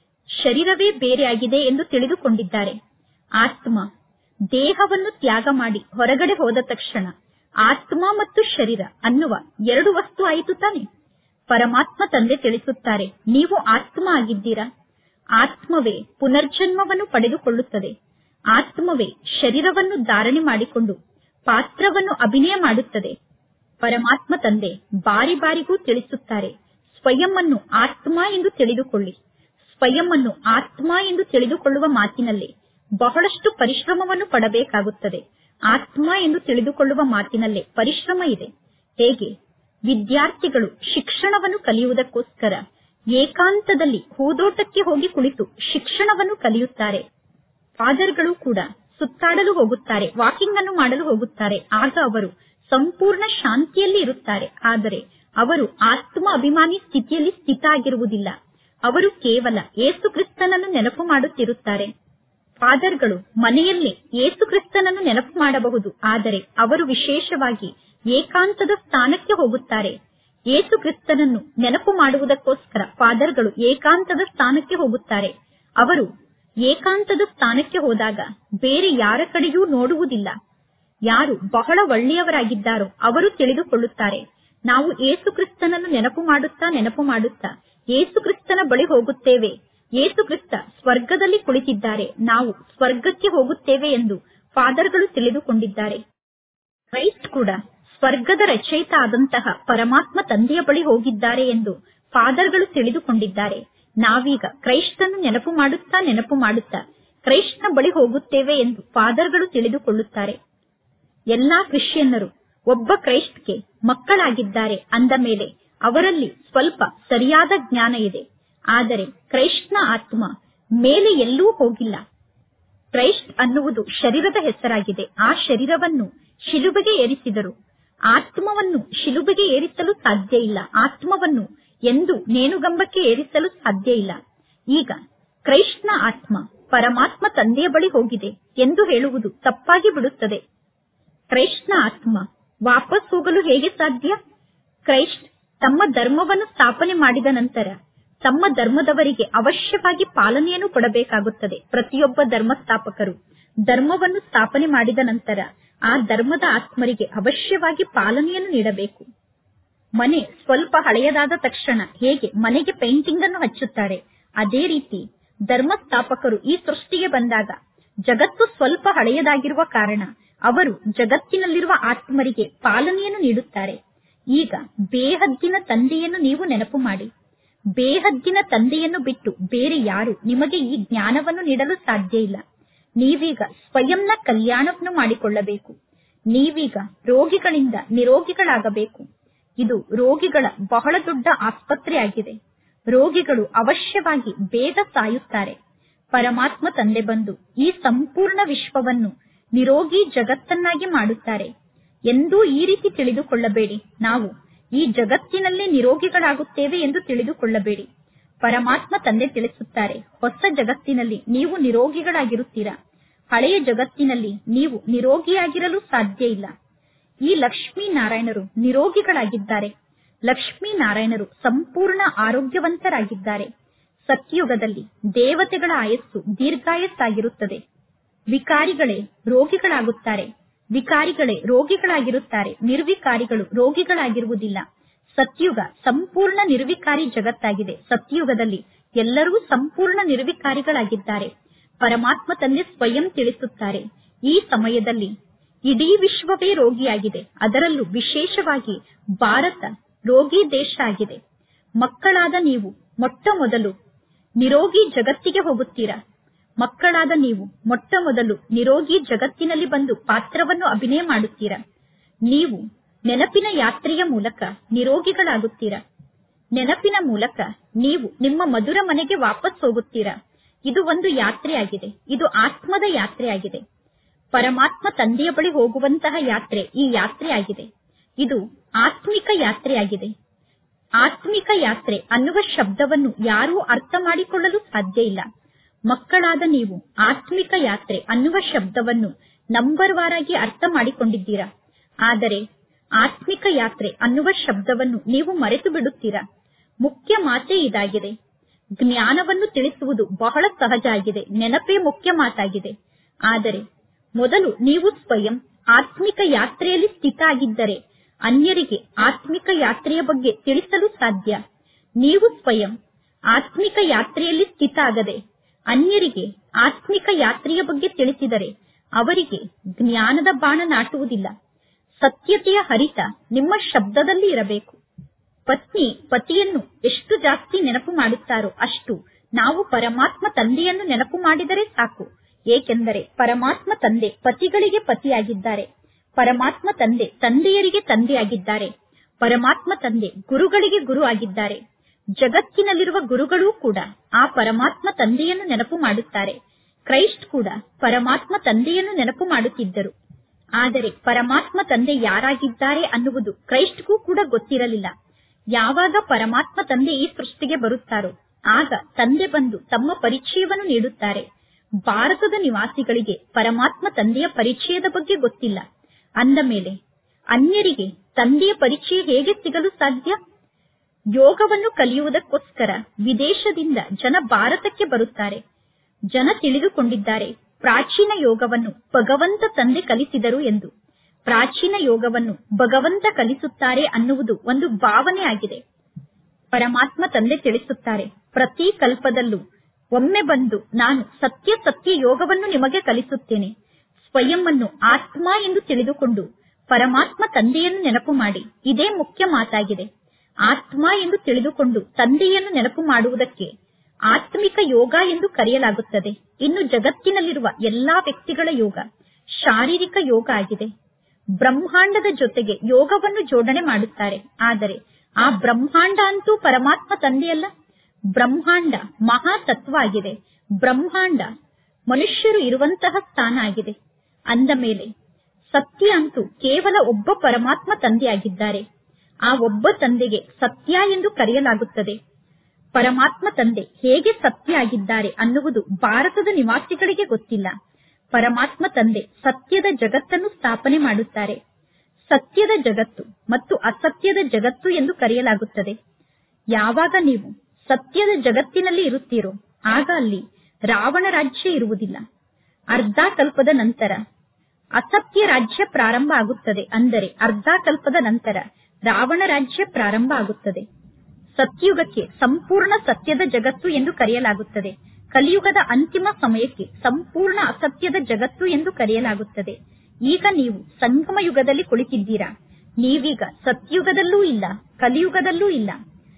ಶರೀರವೇ ಬೇರೆಯಾಗಿದೆ ಎಂದು ತಿಳಿದುಕೊಂಡಿದ್ದಾರೆ ಆತ್ಮ ದೇಹವನ್ನು ತ್ಯಾಗ ಮಾಡಿ ಹೊರಗಡೆ ಹೋದ ತಕ್ಷಣ ಆತ್ಮ ಮತ್ತು ಶರೀರ ಅನ್ನುವ ಎರಡು ವಸ್ತು ಆಯಿತು ತಾನೆ ಪರಮಾತ್ಮ ತಂದೆ ತಿಳಿಸುತ್ತಾರೆ ನೀವು ಆತ್ಮ ಆಗಿದ್ದೀರಾ ಆತ್ಮವೇ ಪುನರ್ಜನ್ಮವನ್ನು ಪಡೆದುಕೊಳ್ಳುತ್ತದೆ ಆತ್ಮವೇ ಶರೀರವನ್ನು ಧಾರಣೆ ಮಾಡಿಕೊಂಡು ಪಾತ್ರವನ್ನು ಅಭಿನಯ ಮಾಡುತ್ತದೆ ಪರಮಾತ್ಮ ತಂದೆ ಬಾರಿ ಬಾರಿಗೂ ತಿಳಿಸುತ್ತಾರೆ ಸ್ವಯಂ ಅನ್ನು ಆತ್ಮ ಎಂದು ತಿಳಿದುಕೊಳ್ಳಿ ಸ್ವಯಂ ಅನ್ನು ಆತ್ಮ ಎಂದು ತಿಳಿದುಕೊಳ್ಳುವ ಮಾತಿನಲ್ಲಿ ಬಹಳಷ್ಟು ಪರಿಶ್ರಮವನ್ನು ಪಡಬೇಕಾಗುತ್ತದೆ ಆತ್ಮ ಎಂದು ತಿಳಿದುಕೊಳ್ಳುವ ಮಾತಿನಲ್ಲೇ ಪರಿಶ್ರಮ ಇದೆ ಹೇಗೆ ವಿದ್ಯಾರ್ಥಿಗಳು ಶಿಕ್ಷಣವನ್ನು ಕಲಿಯುವುದಕ್ಕೋಸ್ಕರ ಏಕಾಂತದಲ್ಲಿ ಹೂದೋಟಕ್ಕೆ ಹೋಗಿ ಕುಳಿತು ಶಿಕ್ಷಣವನ್ನು ಕಲಿಯುತ್ತಾರೆ ಫಾದರ್ಗಳು ಕೂಡ ಸುತ್ತಾಡಲು ಹೋಗುತ್ತಾರೆ ವಾಕಿಂಗ್ ಅನ್ನು ಮಾಡಲು ಹೋಗುತ್ತಾರೆ ಆಗ ಅವರು ಸಂಪೂರ್ಣ ಶಾಂತಿಯಲ್ಲಿ ಇರುತ್ತಾರೆ ಆದರೆ ಅವರು ಆತ್ಮ ಅಭಿಮಾನಿ ಸ್ಥಿತಿಯಲ್ಲಿ ಸ್ಥಿತ ಆಗಿರುವುದಿಲ್ಲ ಅವರು ಕೇವಲ ಏಸು ಕ್ರಿಸ್ತನನ್ನು ನೆನಪು ಮಾಡುತ್ತಿರುತ್ತಾರೆ ಫಾದರ್ಗಳು ಮನೆಯಲ್ಲಿ ಏಸು ಕ್ರಿಸ್ತನನ್ನು ನೆನಪು ಮಾಡಬಹುದು ಆದರೆ ಅವರು ವಿಶೇಷವಾಗಿ ಏಕಾಂತದ ಸ್ಥಾನಕ್ಕೆ ಹೋಗುತ್ತಾರೆ ಏಸು ಕ್ರಿಸ್ತನನ್ನು ನೆನಪು ಮಾಡುವುದಕ್ಕೋಸ್ಕರ ಫಾದರ್ಗಳು ಏಕಾಂತದ ಸ್ಥಾನಕ್ಕೆ ಹೋಗುತ್ತಾರೆ ಅವರು ಏಕಾಂತದ ಸ್ಥಾನಕ್ಕೆ ಹೋದಾಗ ಬೇರೆ ಯಾರ ಕಡೆಯೂ ನೋಡುವುದಿಲ್ಲ ಯಾರು ಬಹಳ ಒಳ್ಳೆಯವರಾಗಿದ್ದಾರೋ ಅವರು ತಿಳಿದುಕೊಳ್ಳುತ್ತಾರೆ ನಾವು ಏಸು ಕ್ರಿಸ್ತನನ್ನು ನೆನಪು ಮಾಡುತ್ತಾ ನೆನಪು ಮಾಡುತ್ತಾ ಏಸು ಕ್ರಿಸ್ತನ ಬಳಿ ಹೋಗುತ್ತೇವೆ ಏಸು ಕ್ರಿಸ್ತ ಸ್ವರ್ಗದಲ್ಲಿ ಕುಳಿತಿದ್ದಾರೆ ನಾವು ಸ್ವರ್ಗಕ್ಕೆ ಹೋಗುತ್ತೇವೆ ಎಂದು ಫಾದರ್ಗಳು ತಿಳಿದುಕೊಂಡಿದ್ದಾರೆ ಕ್ರೈಸ್ಟ್ ಕೂಡ ಸ್ವರ್ಗದ ರಚಯಿತ ಆದಂತಹ ಪರಮಾತ್ಮ ತಂದೆಯ ಬಳಿ ಹೋಗಿದ್ದಾರೆ ಎಂದು ಫಾದರ್ಗಳು ತಿಳಿದುಕೊಂಡಿದ್ದಾರೆ ನಾವೀಗ ಕ್ರೈಸ್ತನ್ನು ನೆನಪು ಮಾಡುತ್ತಾ ನೆನಪು ಮಾಡುತ್ತಾ ಕ್ರೈಸ್ಟ್ನ ಬಳಿ ಹೋಗುತ್ತೇವೆ ಎಂದು ಫಾದರ್ಗಳು ತಿಳಿದುಕೊಳ್ಳುತ್ತಾರೆ ಎಲ್ಲಾ ಕ್ರಿಶ್ಚಿಯನ್ನರು ಒಬ್ಬ ಕ್ರೈಸ್ಟ್ಗೆ ಮಕ್ಕಳಾಗಿದ್ದಾರೆ ಅಂದ ಮೇಲೆ ಅವರಲ್ಲಿ ಸ್ವಲ್ಪ ಸರಿಯಾದ ಜ್ಞಾನ ಇದೆ ಆದರೆ ಕ್ರೈಸ್ಟ್ನ ಆತ್ಮ ಮೇಲೆ ಎಲ್ಲೂ ಹೋಗಿಲ್ಲ ಕ್ರೈಸ್ಟ್ ಅನ್ನುವುದು ಶರೀರದ ಹೆಸರಾಗಿದೆ ಆ ಶರೀರವನ್ನು ಶಿಲುಬೆಗೆ ಏರಿಸಿದರು ಆತ್ಮವನ್ನು ಶಿಲುಬೆಗೆ ಏರಿಸಲು ಸಾಧ್ಯ ಇಲ್ಲ ಆತ್ಮವನ್ನು ಎಂದು ನೇಣುಗಂಬಕ್ಕೆ ಏರಿಸಲು ಸಾಧ್ಯ ಇಲ್ಲ ಈಗ ಕ್ರೈಸ್ಟ್ನ ಆತ್ಮ ಪರಮಾತ್ಮ ತಂದೆಯ ಬಳಿ ಹೋಗಿದೆ ಎಂದು ಹೇಳುವುದು ತಪ್ಪಾಗಿ ಬಿಡುತ್ತದೆ ಕ್ರೈಸ್ಟ್ನ ಆತ್ಮ ವಾಪಸ್ ಹೋಗಲು ಹೇಗೆ ಸಾಧ್ಯ ಕ್ರೈಸ್ಟ್ ತಮ್ಮ ಧರ್ಮವನ್ನು ಸ್ಥಾಪನೆ ಮಾಡಿದ ನಂತರ ತಮ್ಮ ಧರ್ಮದವರಿಗೆ ಅವಶ್ಯವಾಗಿ ಪಾಲನೆಯನ್ನು ಕೊಡಬೇಕಾಗುತ್ತದೆ ಪ್ರತಿಯೊಬ್ಬ ಧರ್ಮ ಸ್ಥಾಪಕರು ಧರ್ಮವನ್ನು ಸ್ಥಾಪನೆ ಮಾಡಿದ ನಂತರ ಆ ಧರ್ಮದ ಆತ್ಮರಿಗೆ ಅವಶ್ಯವಾಗಿ ಪಾಲನೆಯನ್ನು ನೀಡಬೇಕು ಮನೆ ಸ್ವಲ್ಪ ಹಳೆಯದಾದ ತಕ್ಷಣ ಹೇಗೆ ಮನೆಗೆ ಪೇಂಟಿಂಗ್ ಅನ್ನು ಹಚ್ಚುತ್ತಾರೆ ಅದೇ ರೀತಿ ಧರ್ಮ ಸ್ಥಾಪಕರು ಈ ಸೃಷ್ಟಿಗೆ ಬಂದಾಗ ಜಗತ್ತು ಸ್ವಲ್ಪ ಹಳೆಯದಾಗಿರುವ ಕಾರಣ ಅವರು ಜಗತ್ತಿನಲ್ಲಿರುವ ಆತ್ಮರಿಗೆ ಪಾಲನೆಯನ್ನು ನೀಡುತ್ತಾರೆ ಈಗ ಬೇಹದ್ದಿನ ತಂದೆಯನ್ನು ನೀವು ನೆನಪು ಮಾಡಿ ಬೇಹದ್ದಿನ ತಂದೆಯನ್ನು ಬಿಟ್ಟು ಬೇರೆ ಯಾರು ನಿಮಗೆ ಈ ಜ್ಞಾನವನ್ನು ನೀಡಲು ಸಾಧ್ಯ ಇಲ್ಲ ನೀವೀಗ ಸ್ವಯಂನ ಕಲ್ಯಾಣವನ್ನು ಮಾಡಿಕೊಳ್ಳಬೇಕು ನೀವೀಗ ರೋಗಿಗಳಿಂದ ನಿರೋಗಿಗಳಾಗಬೇಕು ಇದು ರೋಗಿಗಳ ಬಹಳ ದೊಡ್ಡ ಆಸ್ಪತ್ರೆಯಾಗಿದೆ ರೋಗಿಗಳು ಅವಶ್ಯವಾಗಿ ಬೇಗ ಸಾಯುತ್ತಾರೆ ಪರಮಾತ್ಮ ತಂದೆ ಬಂದು ಈ ಸಂಪೂರ್ಣ ವಿಶ್ವವನ್ನು ನಿರೋಗಿ ಜಗತ್ತನ್ನಾಗಿ ಮಾಡುತ್ತಾರೆ ಎಂದೂ ಈ ರೀತಿ ತಿಳಿದುಕೊಳ್ಳಬೇಡಿ ನಾವು ಈ ಜಗತ್ತಿನಲ್ಲೇ ನಿರೋಗಿಗಳಾಗುತ್ತೇವೆ ಎಂದು ತಿಳಿದುಕೊಳ್ಳಬೇಡಿ ಪರಮಾತ್ಮ ತಂದೆ ತಿಳಿಸುತ್ತಾರೆ ಹೊಸ ಜಗತ್ತಿನಲ್ಲಿ ನೀವು ನಿರೋಗಿಗಳಾಗಿರುತ್ತೀರಾ ಹಳೆಯ ಜಗತ್ತಿನಲ್ಲಿ ನೀವು ನಿರೋಗಿಯಾಗಿರಲು ಸಾಧ್ಯ ಇಲ್ಲ ಈ ಲಕ್ಷ್ಮೀ ನಾರಾಯಣರು ನಿರೋಗಿಗಳಾಗಿದ್ದಾರೆ ಲಕ್ಷ್ಮೀ ನಾರಾಯಣರು ಸಂಪೂರ್ಣ ಆರೋಗ್ಯವಂತರಾಗಿದ್ದಾರೆ ಸತ್ಯುಗದಲ್ಲಿ ದೇವತೆಗಳ ಆಯಸ್ಸು ದೀರ್ಘಾಯಸ್ಸಾಗಿರುತ್ತದೆ ವಿಕಾರಿಗಳೇ ರೋಗಿಗಳಾಗುತ್ತಾರೆ ವಿಕಾರಿಗಳೇ ರೋಗಿಗಳಾಗಿರುತ್ತಾರೆ ನಿರ್ವಿಕಾರಿಗಳು ರೋಗಿಗಳಾಗಿರುವುದಿಲ್ಲ ಸತ್ಯುಗ ಸಂಪೂರ್ಣ ನಿರ್ವಿಕಾರಿ ಜಗತ್ತಾಗಿದೆ ಸತ್ಯುಗದಲ್ಲಿ ಎಲ್ಲರೂ ಸಂಪೂರ್ಣ ನಿರ್ವಿಕಾರಿಗಳಾಗಿದ್ದಾರೆ ಪರಮಾತ್ಮ ತಂದೆ ಸ್ವಯಂ ತಿಳಿಸುತ್ತಾರೆ ಈ ಸಮಯದಲ್ಲಿ ಇಡೀ ವಿಶ್ವವೇ ರೋಗಿಯಾಗಿದೆ ಅದರಲ್ಲೂ ವಿಶೇಷವಾಗಿ ಭಾರತ ರೋಗಿ ದೇಶ ಆಗಿದೆ ಮಕ್ಕಳಾದ ನೀವು ಮೊಟ್ಟ ಮೊದಲು ನಿರೋಗಿ ಜಗತ್ತಿಗೆ ಹೋಗುತ್ತೀರಾ ಮಕ್ಕಳಾದ ನೀವು ಮೊಟ್ಟ ಮೊದಲು ನಿರೋಗಿ ಜಗತ್ತಿನಲ್ಲಿ ಬಂದು ಪಾತ್ರವನ್ನು ಅಭಿನಯ ಮಾಡುತ್ತೀರಾ ನೀವು ನೆನಪಿನ ಯಾತ್ರೆಯ ಮೂಲಕ ನಿರೋಗಿಗಳಾಗುತ್ತೀರಾ ನೆನಪಿನ ಮೂಲಕ ನೀವು ನಿಮ್ಮ ಮಧುರ ಮನೆಗೆ ವಾಪಸ್ ಹೋಗುತ್ತೀರಾ ಇದು ಒಂದು ಯಾತ್ರೆಯಾಗಿದೆ ಇದು ಆತ್ಮದ ಯಾತ್ರೆಯಾಗಿದೆ ಪರಮಾತ್ಮ ತಂದೆಯ ಬಳಿ ಹೋಗುವಂತಹ ಯಾತ್ರೆ ಈ ಯಾತ್ರೆಯಾಗಿದೆ ಇದು ಆತ್ಮಿಕ ಯಾತ್ರೆಯಾಗಿದೆ ಆತ್ಮಿಕ ಯಾತ್ರೆ ಅನ್ನುವ ಶಬ್ದವನ್ನು ಯಾರೂ ಅರ್ಥ ಮಾಡಿಕೊಳ್ಳಲು ಸಾಧ್ಯ ಇಲ್ಲ ಮಕ್ಕಳಾದ ನೀವು ಆತ್ಮಿಕ ಯಾತ್ರೆ ಅನ್ನುವ ಶಬ್ದವನ್ನು ನಂಬರ್ ವಾರಾಗಿ ಅರ್ಥ ಮಾಡಿಕೊಂಡಿದ್ದೀರಾ ಆದರೆ ಆತ್ಮಿಕ ಯಾತ್ರೆ ಅನ್ನುವ ಶಬ್ದವನ್ನು ನೀವು ಮರೆತು ಬಿಡುತ್ತೀರಾ ಮುಖ್ಯ ಮಾತೇ ಇದಾಗಿದೆ ಜ್ಞಾನವನ್ನು ತಿಳಿಸುವುದು ಬಹಳ ಸಹಜ ಆಗಿದೆ ನೆನಪೇ ಮುಖ್ಯ ಮಾತಾಗಿದೆ ಆದರೆ ಮೊದಲು ನೀವು ಸ್ವಯಂ ಆತ್ಮಿಕ ಯಾತ್ರೆಯಲ್ಲಿ ಸ್ಥಿತ ಆಗಿದ್ದರೆ ಅನ್ಯರಿಗೆ ಆತ್ಮಿಕ ಯಾತ್ರೆಯ ಬಗ್ಗೆ ತಿಳಿಸಲು ಸಾಧ್ಯ ನೀವು ಸ್ವಯಂ ಆತ್ಮಿಕ ಯಾತ್ರೆಯಲ್ಲಿ ಸ್ಥಿತ ಆಗದೆ ಅನ್ಯರಿಗೆ ಆತ್ಮಿಕ ಯಾತ್ರೆಯ ಬಗ್ಗೆ ತಿಳಿಸಿದರೆ ಅವರಿಗೆ ಜ್ಞಾನದ ಬಾಣ ನಾಟುವುದಿಲ್ಲ ಸತ್ಯತೆಯ ಹರಿತ ನಿಮ್ಮ ಶಬ್ದದಲ್ಲಿ ಇರಬೇಕು ಪತ್ನಿ ಪತಿಯನ್ನು ಎಷ್ಟು ಜಾಸ್ತಿ ನೆನಪು ಮಾಡುತ್ತಾರೋ ಅಷ್ಟು ನಾವು ಪರಮಾತ್ಮ ತಂದೆಯನ್ನು ನೆನಪು ಮಾಡಿದರೆ ಸಾಕು ಏಕೆಂದರೆ ಪರಮಾತ್ಮ ತಂದೆ ಪತಿಗಳಿಗೆ ಪತಿಯಾಗಿದ್ದಾರೆ ಪರಮಾತ್ಮ ತಂದೆ ತಂದೆಯರಿಗೆ ತಂದೆಯಾಗಿದ್ದಾರೆ ಪರಮಾತ್ಮ ತಂದೆ ಗುರುಗಳಿಗೆ ಗುರು ಆಗಿದ್ದಾರೆ ಜಗತ್ತಿನಲ್ಲಿರುವ ಗುರುಗಳೂ ಕೂಡ ಆ ಪರಮಾತ್ಮ ತಂದೆಯನ್ನು ನೆನಪು ಮಾಡುತ್ತಾರೆ ಕ್ರೈಸ್ಟ್ ಕೂಡ ಪರಮಾತ್ಮ ತಂದೆಯನ್ನು ನೆನಪು ಮಾಡುತ್ತಿದ್ದರು ಆದರೆ ಪರಮಾತ್ಮ ತಂದೆ ಯಾರಾಗಿದ್ದಾರೆ ಅನ್ನುವುದು ಕ್ರೈಸ್ಟ್ಗೂ ಕೂಡ ಗೊತ್ತಿರಲಿಲ್ಲ ಯಾವಾಗ ಪರಮಾತ್ಮ ತಂದೆ ಈ ಸೃಷ್ಟಿಗೆ ಬರುತ್ತಾರೋ ಆಗ ತಂದೆ ಬಂದು ತಮ್ಮ ಪರಿಚಯವನ್ನು ನೀಡುತ್ತಾರೆ ಭಾರತದ ನಿವಾಸಿಗಳಿಗೆ ಪರಮಾತ್ಮ ತಂದೆಯ ಪರಿಚಯದ ಬಗ್ಗೆ ಗೊತ್ತಿಲ್ಲ ಅಂದ ಮೇಲೆ ಅನ್ಯರಿಗೆ ತಂದೆಯ ಪರಿಚಯ ಹೇಗೆ ಸಿಗಲು ಸಾಧ್ಯ ಯೋಗವನ್ನು ಕಲಿಯುವುದಕ್ಕೋಸ್ಕರ ವಿದೇಶದಿಂದ ಜನ ಭಾರತಕ್ಕೆ ಬರುತ್ತಾರೆ ಜನ ತಿಳಿದುಕೊಂಡಿದ್ದಾರೆ ಪ್ರಾಚೀನ ಯೋಗವನ್ನು ಭಗವಂತ ತಂದೆ ಕಲಿಸಿದರು ಎಂದು ಪ್ರಾಚೀನ ಯೋಗವನ್ನು ಭಗವಂತ ಕಲಿಸುತ್ತಾರೆ ಅನ್ನುವುದು ಒಂದು ಭಾವನೆ ಆಗಿದೆ ಪರಮಾತ್ಮ ತಂದೆ ತಿಳಿಸುತ್ತಾರೆ ಪ್ರತಿ ಕಲ್ಪದಲ್ಲೂ ಒಮ್ಮೆ ಬಂದು ನಾನು ಸತ್ಯ ಸತ್ಯ ಯೋಗವನ್ನು ನಿಮಗೆ ಕಲಿಸುತ್ತೇನೆ ಸ್ವಯಂ ಅನ್ನು ಆತ್ಮ ಎಂದು ತಿಳಿದುಕೊಂಡು ಪರಮಾತ್ಮ ತಂದೆಯನ್ನು ನೆನಪು ಮಾಡಿ ಇದೇ ಮುಖ್ಯ ಮಾತಾಗಿದೆ ಆತ್ಮ ಎಂದು ತಿಳಿದುಕೊಂಡು ತಂದೆಯನ್ನು ನೆನಪು ಮಾಡುವುದಕ್ಕೆ ಆತ್ಮಿಕ ಯೋಗ ಎಂದು ಕರೆಯಲಾಗುತ್ತದೆ ಇನ್ನು ಜಗತ್ತಿನಲ್ಲಿರುವ ಎಲ್ಲಾ ವ್ಯಕ್ತಿಗಳ ಯೋಗ ಶಾರೀರಿಕ ಯೋಗ ಆಗಿದೆ ಬ್ರಹ್ಮಾಂಡದ ಜೊತೆಗೆ ಯೋಗವನ್ನು ಜೋಡಣೆ ಮಾಡುತ್ತಾರೆ ಆದರೆ ಆ ಬ್ರಹ್ಮಾಂಡ ಅಂತೂ ಪರಮಾತ್ಮ ತಂದೆಯಲ್ಲ ಬ್ರಹ್ಮಾಂಡ ಮಹಾತತ್ವ ಆಗಿದೆ ಬ್ರಹ್ಮಾಂಡ ಮನುಷ್ಯರು ಇರುವಂತಹ ಸ್ಥಾನ ಆಗಿದೆ ಅಂದ ಮೇಲೆ ಸತ್ಯ ಅಂತೂ ಕೇವಲ ಒಬ್ಬ ಪರಮಾತ್ಮ ತಂದೆಯಾಗಿದ್ದಾರೆ ಆ ಒಬ್ಬ ತಂದೆಗೆ ಸತ್ಯ ಎಂದು ಕರೆಯಲಾಗುತ್ತದೆ ಪರಮಾತ್ಮ ತಂದೆ ಹೇಗೆ ಸತ್ಯ ಆಗಿದ್ದಾರೆ ಅನ್ನುವುದು ಭಾರತದ ನಿವಾಸಿಗಳಿಗೆ ಗೊತ್ತಿಲ್ಲ ಪರಮಾತ್ಮ ತಂದೆ ಸತ್ಯದ ಜಗತ್ತನ್ನು ಸ್ಥಾಪನೆ ಮಾಡುತ್ತಾರೆ ಸತ್ಯದ ಜಗತ್ತು ಮತ್ತು ಅಸತ್ಯದ ಜಗತ್ತು ಎಂದು ಕರೆಯಲಾಗುತ್ತದೆ ಯಾವಾಗ ನೀವು ಸತ್ಯದ ಜಗತ್ತಿನಲ್ಲಿ ಇರುತ್ತೀರೋ ಆಗ ಅಲ್ಲಿ ರಾವಣ ರಾಜ್ಯ ಇರುವುದಿಲ್ಲ ಅರ್ಧ ಕಲ್ಪದ ನಂತರ ಅಸತ್ಯ ರಾಜ್ಯ ಪ್ರಾರಂಭ ಆಗುತ್ತದೆ ಅಂದರೆ ಅರ್ಧ ಕಲ್ಪದ ನಂತರ ರಾವಣ ರಾಜ್ಯ ಪ್ರಾರಂಭ ಆಗುತ್ತದೆ ಸತ್ಯುಗಕ್ಕೆ ಸಂಪೂರ್ಣ ಸತ್ಯದ ಜಗತ್ತು ಎಂದು ಕರೆಯಲಾಗುತ್ತದೆ ಕಲಿಯುಗದ ಅಂತಿಮ ಸಮಯಕ್ಕೆ ಸಂಪೂರ್ಣ ಅಸತ್ಯದ ಜಗತ್ತು ಎಂದು ಕರೆಯಲಾಗುತ್ತದೆ ಈಗ ನೀವು ಸಂಗಮ ಯುಗದಲ್ಲಿ ಕುಳಿತಿದ್ದೀರಾ ನೀವೀಗ ಸತ್ಯುಗದಲ್ಲೂ ಇಲ್ಲ ಕಲಿಯುಗದಲ್ಲೂ ಇಲ್ಲ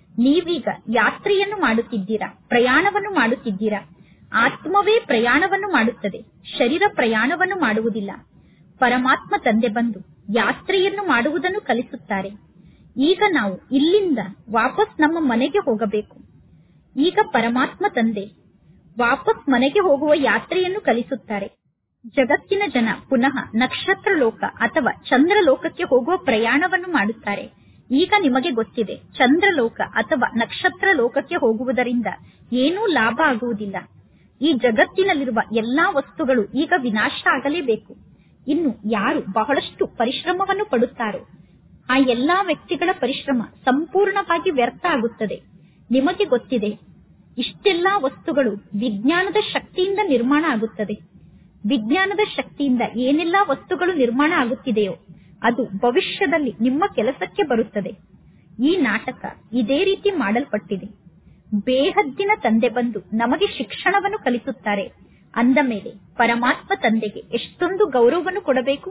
ನೀವೀಗ ಯಾತ್ರೆಯನ್ನು ಮಾಡುತ್ತಿದ್ದೀರಾ ಪ್ರಯಾಣವನ್ನು ಮಾಡುತ್ತಿದ್ದೀರಾ ಆತ್ಮವೇ ಪ್ರಯಾಣವನ್ನು ಮಾಡುತ್ತದೆ ಶರೀರ ಪ್ರಯಾಣವನ್ನು ಮಾಡುವುದಿಲ್ಲ ಪರಮಾತ್ಮ ತಂದೆ ಬಂದು ಯಾತ್ರೆಯನ್ನು ಮಾಡುವುದನ್ನು ಕಲಿಸುತ್ತಾರೆ ಈಗ ನಾವು ಇಲ್ಲಿಂದ ವಾಪಸ್ ನಮ್ಮ ಮನೆಗೆ ಹೋಗಬೇಕು ಈಗ ಪರಮಾತ್ಮ ತಂದೆ ವಾಪಸ್ ಮನೆಗೆ ಹೋಗುವ ಯಾತ್ರೆಯನ್ನು ಕಲಿಸುತ್ತಾರೆ ಜಗತ್ತಿನ ಜನ ಪುನಃ ನಕ್ಷತ್ರ ಲೋಕ ಅಥವಾ ಚಂದ್ರಲೋಕಕ್ಕೆ ಹೋಗುವ ಪ್ರಯಾಣವನ್ನು ಮಾಡುತ್ತಾರೆ ಈಗ ನಿಮಗೆ ಗೊತ್ತಿದೆ ಚಂದ್ರಲೋಕ ಅಥವಾ ನಕ್ಷತ್ರ ಲೋಕಕ್ಕೆ ಹೋಗುವುದರಿಂದ ಏನೂ ಲಾಭ ಆಗುವುದಿಲ್ಲ ಈ ಜಗತ್ತಿನಲ್ಲಿರುವ ಎಲ್ಲಾ ವಸ್ತುಗಳು ಈಗ ವಿನಾಶ ಆಗಲೇಬೇಕು ಇನ್ನು ಯಾರು ಬಹಳಷ್ಟು ಪರಿಶ್ರಮವನ್ನು ಪಡುತ್ತಾರೋ ಆ ಎಲ್ಲಾ ವ್ಯಕ್ತಿಗಳ ಪರಿಶ್ರಮ ಸಂಪೂರ್ಣವಾಗಿ ವ್ಯರ್ಥ ಆಗುತ್ತದೆ ನಿಮಗೆ ಗೊತ್ತಿದೆ ಇಷ್ಟೆಲ್ಲಾ ವಸ್ತುಗಳು ವಿಜ್ಞಾನದ ಶಕ್ತಿಯಿಂದ ನಿರ್ಮಾಣ ಆಗುತ್ತದೆ ವಿಜ್ಞಾನದ ಶಕ್ತಿಯಿಂದ ಏನೆಲ್ಲಾ ವಸ್ತುಗಳು ನಿರ್ಮಾಣ ಆಗುತ್ತಿದೆಯೋ ಅದು ಭವಿಷ್ಯದಲ್ಲಿ ನಿಮ್ಮ ಕೆಲಸಕ್ಕೆ ಬರುತ್ತದೆ ಈ ನಾಟಕ ಇದೇ ರೀತಿ ಮಾಡಲ್ಪಟ್ಟಿದೆ ಬೇಹದ್ದಿನ ತಂದೆ ಬಂದು ನಮಗೆ ಶಿಕ್ಷಣವನ್ನು ಕಲಿಸುತ್ತಾರೆ ಅಂದ ಮೇಲೆ ಪರಮಾತ್ಮ ತಂದೆಗೆ ಎಷ್ಟೊಂದು ಗೌರವವನ್ನು ಕೊಡಬೇಕು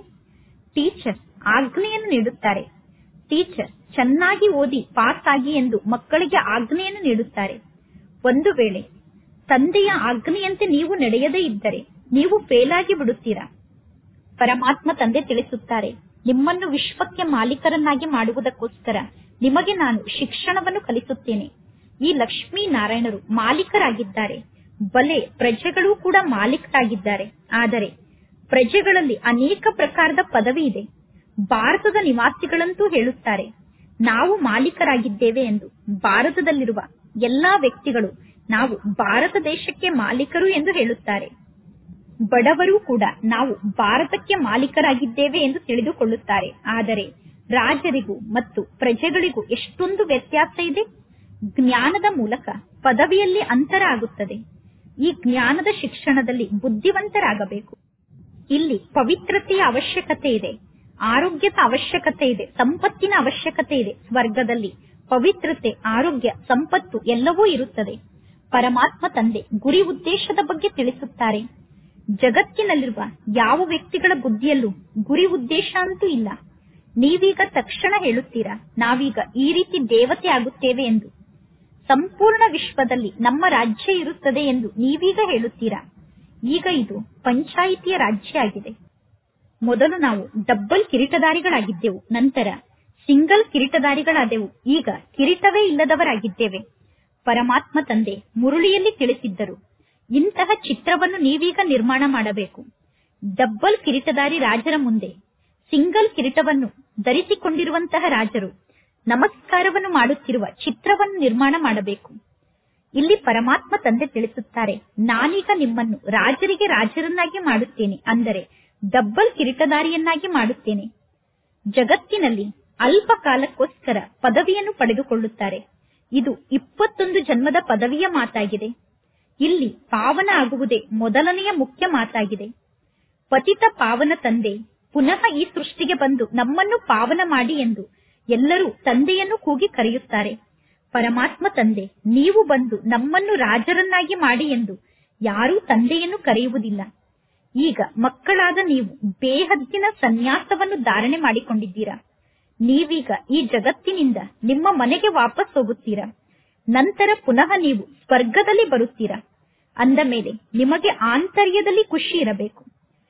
ಟೀಚರ್ ಆಜ್ಞೆಯನ್ನು ನೀಡುತ್ತಾರೆ ಟೀಚರ್ ಚೆನ್ನಾಗಿ ಓದಿ ಪಾಸ್ ಆಗಿ ಎಂದು ಮಕ್ಕಳಿಗೆ ಆಜ್ಞೆಯನ್ನು ನೀಡುತ್ತಾರೆ ಒಂದು ವೇಳೆ ತಂದೆಯ ಆಜ್ಞೆಯಂತೆ ನೀವು ನಡೆಯದೇ ಇದ್ದರೆ ನೀವು ಫೇಲ್ ಆಗಿ ಬಿಡುತ್ತೀರಾ ಪರಮಾತ್ಮ ತಂದೆ ತಿಳಿಸುತ್ತಾರೆ ನಿಮ್ಮನ್ನು ವಿಶ್ವಕ್ಕೆ ಮಾಲೀಕರನ್ನಾಗಿ ಮಾಡುವುದಕ್ಕೋಸ್ಕರ ನಿಮಗೆ ನಾನು ಶಿಕ್ಷಣವನ್ನು ಕಲಿಸುತ್ತೇನೆ ಈ ಲಕ್ಷ್ಮೀ ನಾರಾಯಣರು ಮಾಲೀಕರಾಗಿದ್ದಾರೆ ಬಲೆ ಪ್ರಜೆಗಳು ಕೂಡ ಮಾಲೀಕರಾಗಿದ್ದಾರೆ ಆದರೆ ಪ್ರಜೆಗಳಲ್ಲಿ ಅನೇಕ ಪ್ರಕಾರದ ಪದವಿ ಇದೆ ಭಾರತದ ನಿವಾಸಿಗಳಂತೂ ಹೇಳುತ್ತಾರೆ ನಾವು ಮಾಲೀಕರಾಗಿದ್ದೇವೆ ಎಂದು ಭಾರತದಲ್ಲಿರುವ ಎಲ್ಲಾ ವ್ಯಕ್ತಿಗಳು ನಾವು ಭಾರತ ದೇಶಕ್ಕೆ ಮಾಲೀಕರು ಎಂದು ಹೇಳುತ್ತಾರೆ ಬಡವರು ಕೂಡ ನಾವು ಭಾರತಕ್ಕೆ ಮಾಲೀಕರಾಗಿದ್ದೇವೆ ಎಂದು ತಿಳಿದುಕೊಳ್ಳುತ್ತಾರೆ ಆದರೆ ರಾಜರಿಗೂ ಮತ್ತು ಪ್ರಜೆಗಳಿಗೂ ಎಷ್ಟೊಂದು ವ್ಯತ್ಯಾಸ ಇದೆ ಜ್ಞಾನದ ಮೂಲಕ ಪದವಿಯಲ್ಲಿ ಅಂತರ ಆಗುತ್ತದೆ ಈ ಜ್ಞಾನದ ಶಿಕ್ಷಣದಲ್ಲಿ ಬುದ್ಧಿವಂತರಾಗಬೇಕು ಇಲ್ಲಿ ಪವಿತ್ರತೆಯ ಅವಶ್ಯಕತೆ ಇದೆ ಆರೋಗ್ಯದ ಅವಶ್ಯಕತೆ ಇದೆ ಸಂಪತ್ತಿನ ಅವಶ್ಯಕತೆ ಇದೆ ಸ್ವರ್ಗದಲ್ಲಿ ಪವಿತ್ರತೆ ಆರೋಗ್ಯ ಸಂಪತ್ತು ಎಲ್ಲವೂ ಇರುತ್ತದೆ ಪರಮಾತ್ಮ ತಂದೆ ಗುರಿ ಉದ್ದೇಶದ ಬಗ್ಗೆ ತಿಳಿಸುತ್ತಾರೆ ಜಗತ್ತಿನಲ್ಲಿರುವ ಯಾವ ವ್ಯಕ್ತಿಗಳ ಬುದ್ಧಿಯಲ್ಲೂ ಗುರಿ ಉದ್ದೇಶ ಅಂತೂ ಇಲ್ಲ ನೀವೀಗ ತಕ್ಷಣ ಹೇಳುತ್ತೀರಾ ನಾವೀಗ ಈ ರೀತಿ ದೇವತೆ ಆಗುತ್ತೇವೆ ಎಂದು ಸಂಪೂರ್ಣ ವಿಶ್ವದಲ್ಲಿ ನಮ್ಮ ರಾಜ್ಯ ಇರುತ್ತದೆ ಎಂದು ನೀವೀಗ ಹೇಳುತ್ತೀರಾ ಈಗ ಇದು ಪಂಚಾಯಿತಿಯ ರಾಜ್ಯ ಆಗಿದೆ ಮೊದಲು ನಾವು ಡಬ್ಬಲ್ ಕಿರೀಟದಾರಿಗಳಾಗಿದ್ದೆವು ನಂತರ ಸಿಂಗಲ್ ಕಿರೀಟದಾರಿಗಳಾದೆವು ಈಗ ಕಿರೀಟವೇ ಇಲ್ಲದವರಾಗಿದ್ದೇವೆ ಪರಮಾತ್ಮ ತಂದೆ ಮುರುಳಿಯಲ್ಲಿ ತಿಳಿಸಿದ್ದರು ಇಂತಹ ಚಿತ್ರವನ್ನು ನೀವೀಗ ನಿರ್ಮಾಣ ಮಾಡಬೇಕು ಡಬ್ಬಲ್ ಕಿರೀಟದಾರಿ ರಾಜರ ಮುಂದೆ ಸಿಂಗಲ್ ಕಿರೀಟವನ್ನು ಧರಿಸಿಕೊಂಡಿರುವಂತಹ ರಾಜರು ನಮಸ್ಕಾರವನ್ನು ಮಾಡುತ್ತಿರುವ ಚಿತ್ರವನ್ನು ನಿರ್ಮಾಣ ಮಾಡಬೇಕು ಇಲ್ಲಿ ಪರಮಾತ್ಮ ತಂದೆ ತಿಳಿಸುತ್ತಾರೆ ನಾನೀಗ ನಿಮ್ಮನ್ನು ರಾಜರಿಗೆ ರಾಜರನ್ನಾಗಿ ಮಾಡುತ್ತೇನೆ ಅಂದರೆ ಡಬ್ಬಲ್ ಕಿರೀಟದಾರಿಯನ್ನಾಗಿ ಮಾಡುತ್ತೇನೆ ಜಗತ್ತಿನಲ್ಲಿ ಅಲ್ಪ ಕಾಲಕ್ಕೋಸ್ಕರ ಪದವಿಯನ್ನು ಪಡೆದುಕೊಳ್ಳುತ್ತಾರೆ ಇದು ಇಪ್ಪತ್ತೊಂದು ಜನ್ಮದ ಪದವಿಯ ಮಾತಾಗಿದೆ ಇಲ್ಲಿ ಪಾವನ ಆಗುವುದೇ ಮೊದಲನೆಯ ಮುಖ್ಯ ಮಾತಾಗಿದೆ ಪತಿತ ಪಾವನ ತಂದೆ ಪುನಃ ಈ ಸೃಷ್ಟಿಗೆ ಬಂದು ನಮ್ಮನ್ನು ಪಾವನ ಮಾಡಿ ಎಂದು ಎಲ್ಲರೂ ತಂದೆಯನ್ನು ಕೂಗಿ ಕರೆಯುತ್ತಾರೆ ಪರಮಾತ್ಮ ತಂದೆ ನೀವು ಬಂದು ನಮ್ಮನ್ನು ರಾಜರನ್ನಾಗಿ ಮಾಡಿ ಎಂದು ಯಾರೂ ತಂದೆಯನ್ನು ಕರೆಯುವುದಿಲ್ಲ ಈಗ ಮಕ್ಕಳಾದ ನೀವು ಬೇಹದ್ದಿನ ಸನ್ಯಾಸವನ್ನು ಧಾರಣೆ ಮಾಡಿಕೊಂಡಿದ್ದೀರಾ ನೀವೀಗ ಈ ಜಗತ್ತಿನಿಂದ ನಿಮ್ಮ ಮನೆಗೆ ವಾಪಸ್ ಹೋಗುತ್ತೀರಾ ನಂತರ ಪುನಃ ನೀವು ಸ್ವರ್ಗದಲ್ಲಿ ಬರುತ್ತೀರಾ ಅಂದ ಮೇಲೆ ನಿಮಗೆ ಆಂತರ್ಯದಲ್ಲಿ ಖುಷಿ ಇರಬೇಕು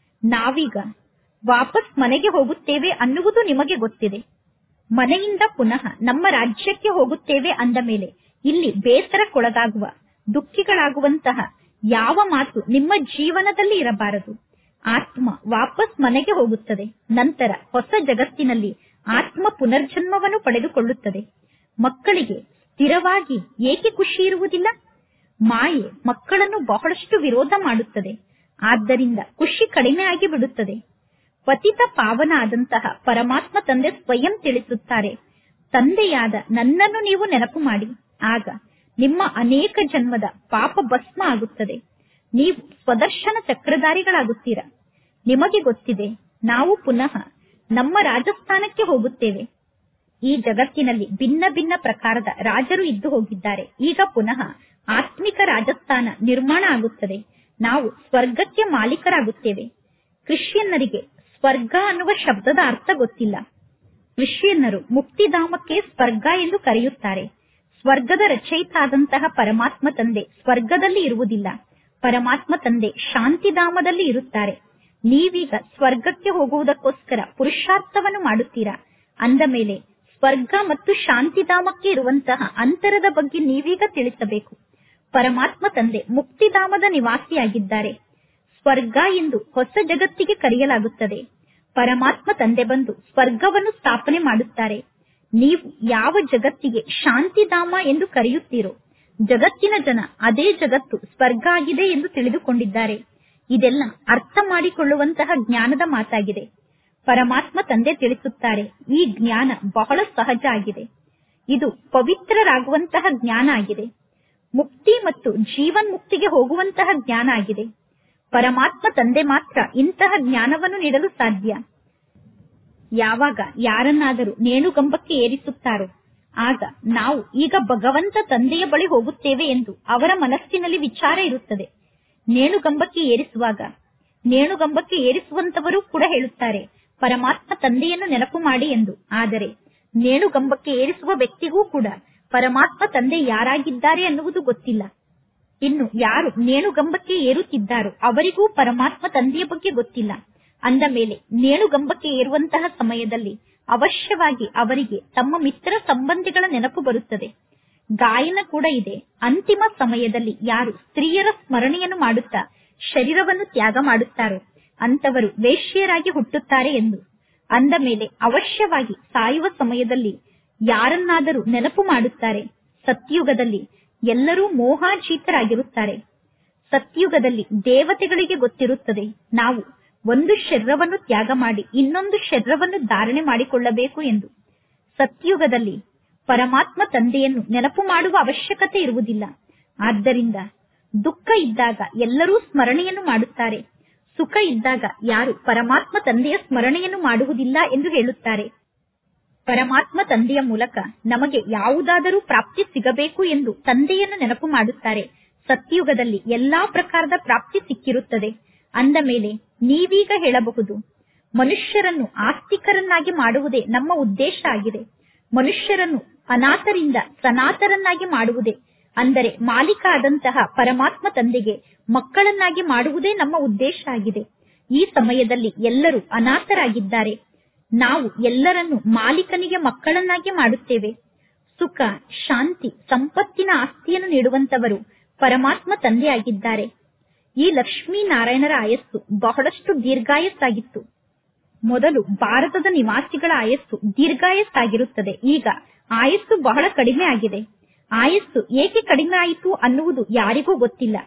ನಾವೀಗ ವಾಪಸ್ ಮನೆಗೆ ಹೋಗುತ್ತೇವೆ ಅನ್ನುವುದು ನಿಮಗೆ ಗೊತ್ತಿದೆ ಮನೆಯಿಂದ ಪುನಃ ನಮ್ಮ ರಾಜ್ಯಕ್ಕೆ ಹೋಗುತ್ತೇವೆ ಅಂದ ಮೇಲೆ ಇಲ್ಲಿ ಬೇಸರಕ್ಕೊಳಗಾಗುವ ದುಃಖಿಗಳಾಗುವಂತಹ ಯಾವ ಮಾತು ನಿಮ್ಮ ಜೀವನದಲ್ಲಿ ಇರಬಾರದು ಆತ್ಮ ವಾಪಸ್ ಮನೆಗೆ ಹೋಗುತ್ತದೆ ನಂತರ ಹೊಸ ಜಗತ್ತಿನಲ್ಲಿ ಆತ್ಮ ಪುನರ್ಜನ್ಮವನ್ನು ಪಡೆದುಕೊಳ್ಳುತ್ತದೆ ಮಕ್ಕಳಿಗೆ ಸ್ಥಿರವಾಗಿ ಏಕೆ ಖುಷಿ ಇರುವುದಿಲ್ಲ ಮಾಯೆ ಮಕ್ಕಳನ್ನು ಬಹಳಷ್ಟು ವಿರೋಧ ಮಾಡುತ್ತದೆ ಆದ್ದರಿಂದ ಖುಷಿ ಕಡಿಮೆ ಆಗಿ ಬಿಡುತ್ತದೆ ಪತಿತ ಪಾವನ ಆದಂತಹ ಪರಮಾತ್ಮ ತಂದೆ ಸ್ವಯಂ ತಿಳಿಸುತ್ತಾರೆ ತಂದೆಯಾದ ನನ್ನನ್ನು ನೀವು ನೆನಪು ಮಾಡಿ ಆಗ ನಿಮ್ಮ ಅನೇಕ ಜನ್ಮದ ಪಾಪ ಭಸ್ಮ ಆಗುತ್ತದೆ ನೀವು ಸ್ವದರ್ಶನ ಚಕ್ರಧಾರಿಗಳಾಗುತ್ತೀರಾ ನಿಮಗೆ ಗೊತ್ತಿದೆ ನಾವು ಪುನಃ ನಮ್ಮ ರಾಜಸ್ಥಾನಕ್ಕೆ ಹೋಗುತ್ತೇವೆ ಈ ಜಗತ್ತಿನಲ್ಲಿ ಭಿನ್ನ ಭಿನ್ನ ಪ್ರಕಾರದ ರಾಜರು ಇದ್ದು ಹೋಗಿದ್ದಾರೆ ಈಗ ಪುನಃ ಆತ್ಮಿಕ ರಾಜಸ್ಥಾನ ನಿರ್ಮಾಣ ಆಗುತ್ತದೆ ನಾವು ಸ್ವರ್ಗಕ್ಕೆ ಮಾಲೀಕರಾಗುತ್ತೇವೆ ಕ್ರಿಶ್ಚಿಯನ್ನರಿಗೆ ಸ್ವರ್ಗ ಅನ್ನುವ ಶಬ್ದದ ಅರ್ಥ ಗೊತ್ತಿಲ್ಲ ಕ್ರಿಶ್ಚಿಯನ್ನರು ಮುಕ್ತಿಧಾಮಕ್ಕೆ ಸ್ವರ್ಗ ಎಂದು ಕರೆಯುತ್ತಾರೆ ಸ್ವರ್ಗದ ರಚಯಿತ ಆದಂತಹ ಪರಮಾತ್ಮ ತಂದೆ ಸ್ವರ್ಗದಲ್ಲಿ ಇರುವುದಿಲ್ಲ ಪರಮಾತ್ಮ ತಂದೆ ಶಾಂತಿಧಾಮದಲ್ಲಿ ಇರುತ್ತಾರೆ ನೀವೀಗ ಸ್ವರ್ಗಕ್ಕೆ ಹೋಗುವುದಕ್ಕೋಸ್ಕರ ಪುರುಷಾರ್ಥವನ್ನು ಮಾಡುತ್ತೀರಾ ಅಂದ ಮೇಲೆ ಸ್ವರ್ಗ ಮತ್ತು ಶಾಂತಿಧಾಮಕ್ಕೆ ಇರುವಂತಹ ಅಂತರದ ಬಗ್ಗೆ ನೀವೀಗ ತಿಳಿಸಬೇಕು ಪರಮಾತ್ಮ ತಂದೆ ಮುಕ್ತಿಧಾಮದ ನಿವಾಸಿಯಾಗಿದ್ದಾರೆ ಸ್ವರ್ಗ ಎಂದು ಹೊಸ ಜಗತ್ತಿಗೆ ಕರೆಯಲಾಗುತ್ತದೆ ಪರಮಾತ್ಮ ತಂದೆ ಬಂದು ಸ್ವರ್ಗವನ್ನು ಸ್ಥಾಪನೆ ಮಾಡುತ್ತಾರೆ ನೀವು ಯಾವ ಜಗತ್ತಿಗೆ ಶಾಂತಿಧಾಮ ಎಂದು ಕರೆಯುತ್ತೀರೋ ಜಗತ್ತಿನ ಜನ ಅದೇ ಜಗತ್ತು ಸ್ವರ್ಗ ಆಗಿದೆ ಎಂದು ತಿಳಿದುಕೊಂಡಿದ್ದಾರೆ ಇದೆಲ್ಲ ಅರ್ಥ ಮಾಡಿಕೊಳ್ಳುವಂತಹ ಜ್ಞಾನದ ಮಾತಾಗಿದೆ ಪರಮಾತ್ಮ ತಂದೆ ತಿಳಿಸುತ್ತಾರೆ ಈ ಜ್ಞಾನ ಬಹಳ ಸಹಜ ಆಗಿದೆ ಇದು ಪವಿತ್ರರಾಗುವಂತಹ ಜ್ಞಾನ ಆಗಿದೆ ಮುಕ್ತಿ ಮತ್ತು ಜೀವನ್ ಮುಕ್ತಿಗೆ ಹೋಗುವಂತಹ ಜ್ಞಾನ ಆಗಿದೆ ಪರಮಾತ್ಮ ತಂದೆ ಮಾತ್ರ ಇಂತಹ ಜ್ಞಾನವನ್ನು ನೀಡಲು ಸಾಧ್ಯ ಯಾವಾಗ ಯಾರನ್ನಾದರೂ ನೇಣುಗಂಬಕ್ಕೆ ಏರಿಸುತ್ತಾರೋ ಆಗ ನಾವು ಈಗ ಭಗವಂತ ತಂದೆಯ ಬಳಿ ಹೋಗುತ್ತೇವೆ ಎಂದು ಅವರ ಮನಸ್ಸಿನಲ್ಲಿ ವಿಚಾರ ಇರುತ್ತದೆ ನೇಣುಗಂಬಕ್ಕೆ ಏರಿಸುವಾಗ ನೇಣುಗಂಬಕ್ಕೆ ಏರಿಸುವಂತವರು ಕೂಡ ಹೇಳುತ್ತಾರೆ ಪರಮಾತ್ಮ ತಂದೆಯನ್ನು ನೆನಪು ಮಾಡಿ ಎಂದು ಆದರೆ ನೇಣುಗಂಬಕ್ಕೆ ಏರಿಸುವ ವ್ಯಕ್ತಿಗೂ ಕೂಡ ಪರಮಾತ್ಮ ತಂದೆ ಯಾರಾಗಿದ್ದಾರೆ ಅನ್ನುವುದು ಗೊತ್ತಿಲ್ಲ ಇನ್ನು ಯಾರು ನೇಣುಗಂಬಕ್ಕೆ ಏರುತ್ತಿದ್ದಾರೋ ಅವರಿಗೂ ಪರಮಾತ್ಮ ತಂದೆಯ ಬಗ್ಗೆ ಗೊತ್ತಿಲ್ಲ ಅಂದ ಮೇಲೆ ನೇಣುಗಂಬಕ್ಕೆ ಏರುವಂತಹ ಸಮಯದಲ್ಲಿ ಅವಶ್ಯವಾಗಿ ಅವರಿಗೆ ತಮ್ಮ ಮಿತ್ರ ಸಂಬಂಧಿಗಳ ನೆನಪು ಬರುತ್ತದೆ ಗಾಯನ ಕೂಡ ಇದೆ ಅಂತಿಮ ಸಮಯದಲ್ಲಿ ಯಾರು ಸ್ತ್ರೀಯರ ಸ್ಮರಣೆಯನ್ನು ಮಾಡುತ್ತಾ ಶರೀರವನ್ನು ತ್ಯಾಗ ಮಾಡುತ್ತಾರೋ ಅಂತವರು ವೇಶ್ಯರಾಗಿ ಹುಟ್ಟುತ್ತಾರೆ ಎಂದು ಅಂದ ಮೇಲೆ ಅವಶ್ಯವಾಗಿ ಸಾಯುವ ಸಮಯದಲ್ಲಿ ಯಾರನ್ನಾದರೂ ನೆನಪು ಮಾಡುತ್ತಾರೆ ಸತ್ಯುಗದಲ್ಲಿ ಎಲ್ಲರೂ ಮೋಹಾಜೀತರಾಗಿರುತ್ತಾರೆ ಸತ್ಯುಗದಲ್ಲಿ ದೇವತೆಗಳಿಗೆ ಗೊತ್ತಿರುತ್ತದೆ ನಾವು ಒಂದು ಶರೀರವನ್ನು ತ್ಯಾಗ ಮಾಡಿ ಇನ್ನೊಂದು ಶರೀರವನ್ನು ಧಾರಣೆ ಮಾಡಿಕೊಳ್ಳಬೇಕು ಎಂದು ಸತ್ಯುಗದಲ್ಲಿ ಪರಮಾತ್ಮ ತಂದೆಯನ್ನು ನೆನಪು ಮಾಡುವ ಅವಶ್ಯಕತೆ ಇರುವುದಿಲ್ಲ ಆದ್ದರಿಂದ ದುಃಖ ಇದ್ದಾಗ ಎಲ್ಲರೂ ಸ್ಮರಣೆಯನ್ನು ಮಾಡುತ್ತಾರೆ ಸುಖ ಇದ್ದಾಗ ಯಾರು ಪರಮಾತ್ಮ ತಂದೆಯ ಸ್ಮರಣೆಯನ್ನು ಮಾಡುವುದಿಲ್ಲ ಎಂದು ಹೇಳುತ್ತಾರೆ ಪರಮಾತ್ಮ ತಂದೆಯ ಮೂಲಕ ನಮಗೆ ಯಾವುದಾದರೂ ಪ್ರಾಪ್ತಿ ಸಿಗಬೇಕು ಎಂದು ತಂದೆಯನ್ನು ನೆನಪು ಮಾಡುತ್ತಾರೆ ಸತ್ಯುಗದಲ್ಲಿ ಎಲ್ಲಾ ಪ್ರಕಾರದ ಪ್ರಾಪ್ತಿ ಸಿಕ್ಕಿರುತ್ತದೆ ಅಂದ ಮೇಲೆ ನೀವೀಗ ಹೇಳಬಹುದು ಮನುಷ್ಯರನ್ನು ಆಸ್ತಿಕರನ್ನಾಗಿ ಮಾಡುವುದೇ ನಮ್ಮ ಉದ್ದೇಶ ಆಗಿದೆ ಮನುಷ್ಯರನ್ನು ಅನಾಥರಿಂದ ಸನಾತರನ್ನಾಗಿ ಮಾಡುವುದೇ ಅಂದರೆ ಮಾಲೀಕ ಆದಂತಹ ಪರಮಾತ್ಮ ತಂದೆಗೆ ಮಕ್ಕಳನ್ನಾಗಿ ಮಾಡುವುದೇ ನಮ್ಮ ಉದ್ದೇಶ ಆಗಿದೆ ಈ ಸಮಯದಲ್ಲಿ ಎಲ್ಲರೂ ಅನಾಥರಾಗಿದ್ದಾರೆ ನಾವು ಎಲ್ಲರನ್ನು ಮಾಲೀಕನಿಗೆ ಮಕ್ಕಳನ್ನಾಗಿ ಮಾಡುತ್ತೇವೆ ಸುಖ ಶಾಂತಿ ಸಂಪತ್ತಿನ ಆಸ್ತಿಯನ್ನು ನೀಡುವಂತವರು ಪರಮಾತ್ಮ ತಂದೆಯಾಗಿದ್ದಾರೆ ಈ ಲಕ್ಷ್ಮೀನಾರಾಯಣರ ಆಯಸ್ಸು ಬಹಳಷ್ಟು ದೀರ್ಘಾಯಸ್ಸಾಗಿತ್ತು ಮೊದಲು ಭಾರತದ ನಿವಾಸಿಗಳ ಆಯಸ್ಸು ದೀರ್ಘಾಯಸ್ಸಾಗಿರುತ್ತದೆ ಈಗ ಆಯಸ್ಸು ಬಹಳ ಕಡಿಮೆ ಆಗಿದೆ ಆಯಸ್ಸು ಏಕೆ ಕಡಿಮೆ ಆಯಿತು ಅನ್ನುವುದು ಯಾರಿಗೂ ಗೊತ್ತಿಲ್ಲ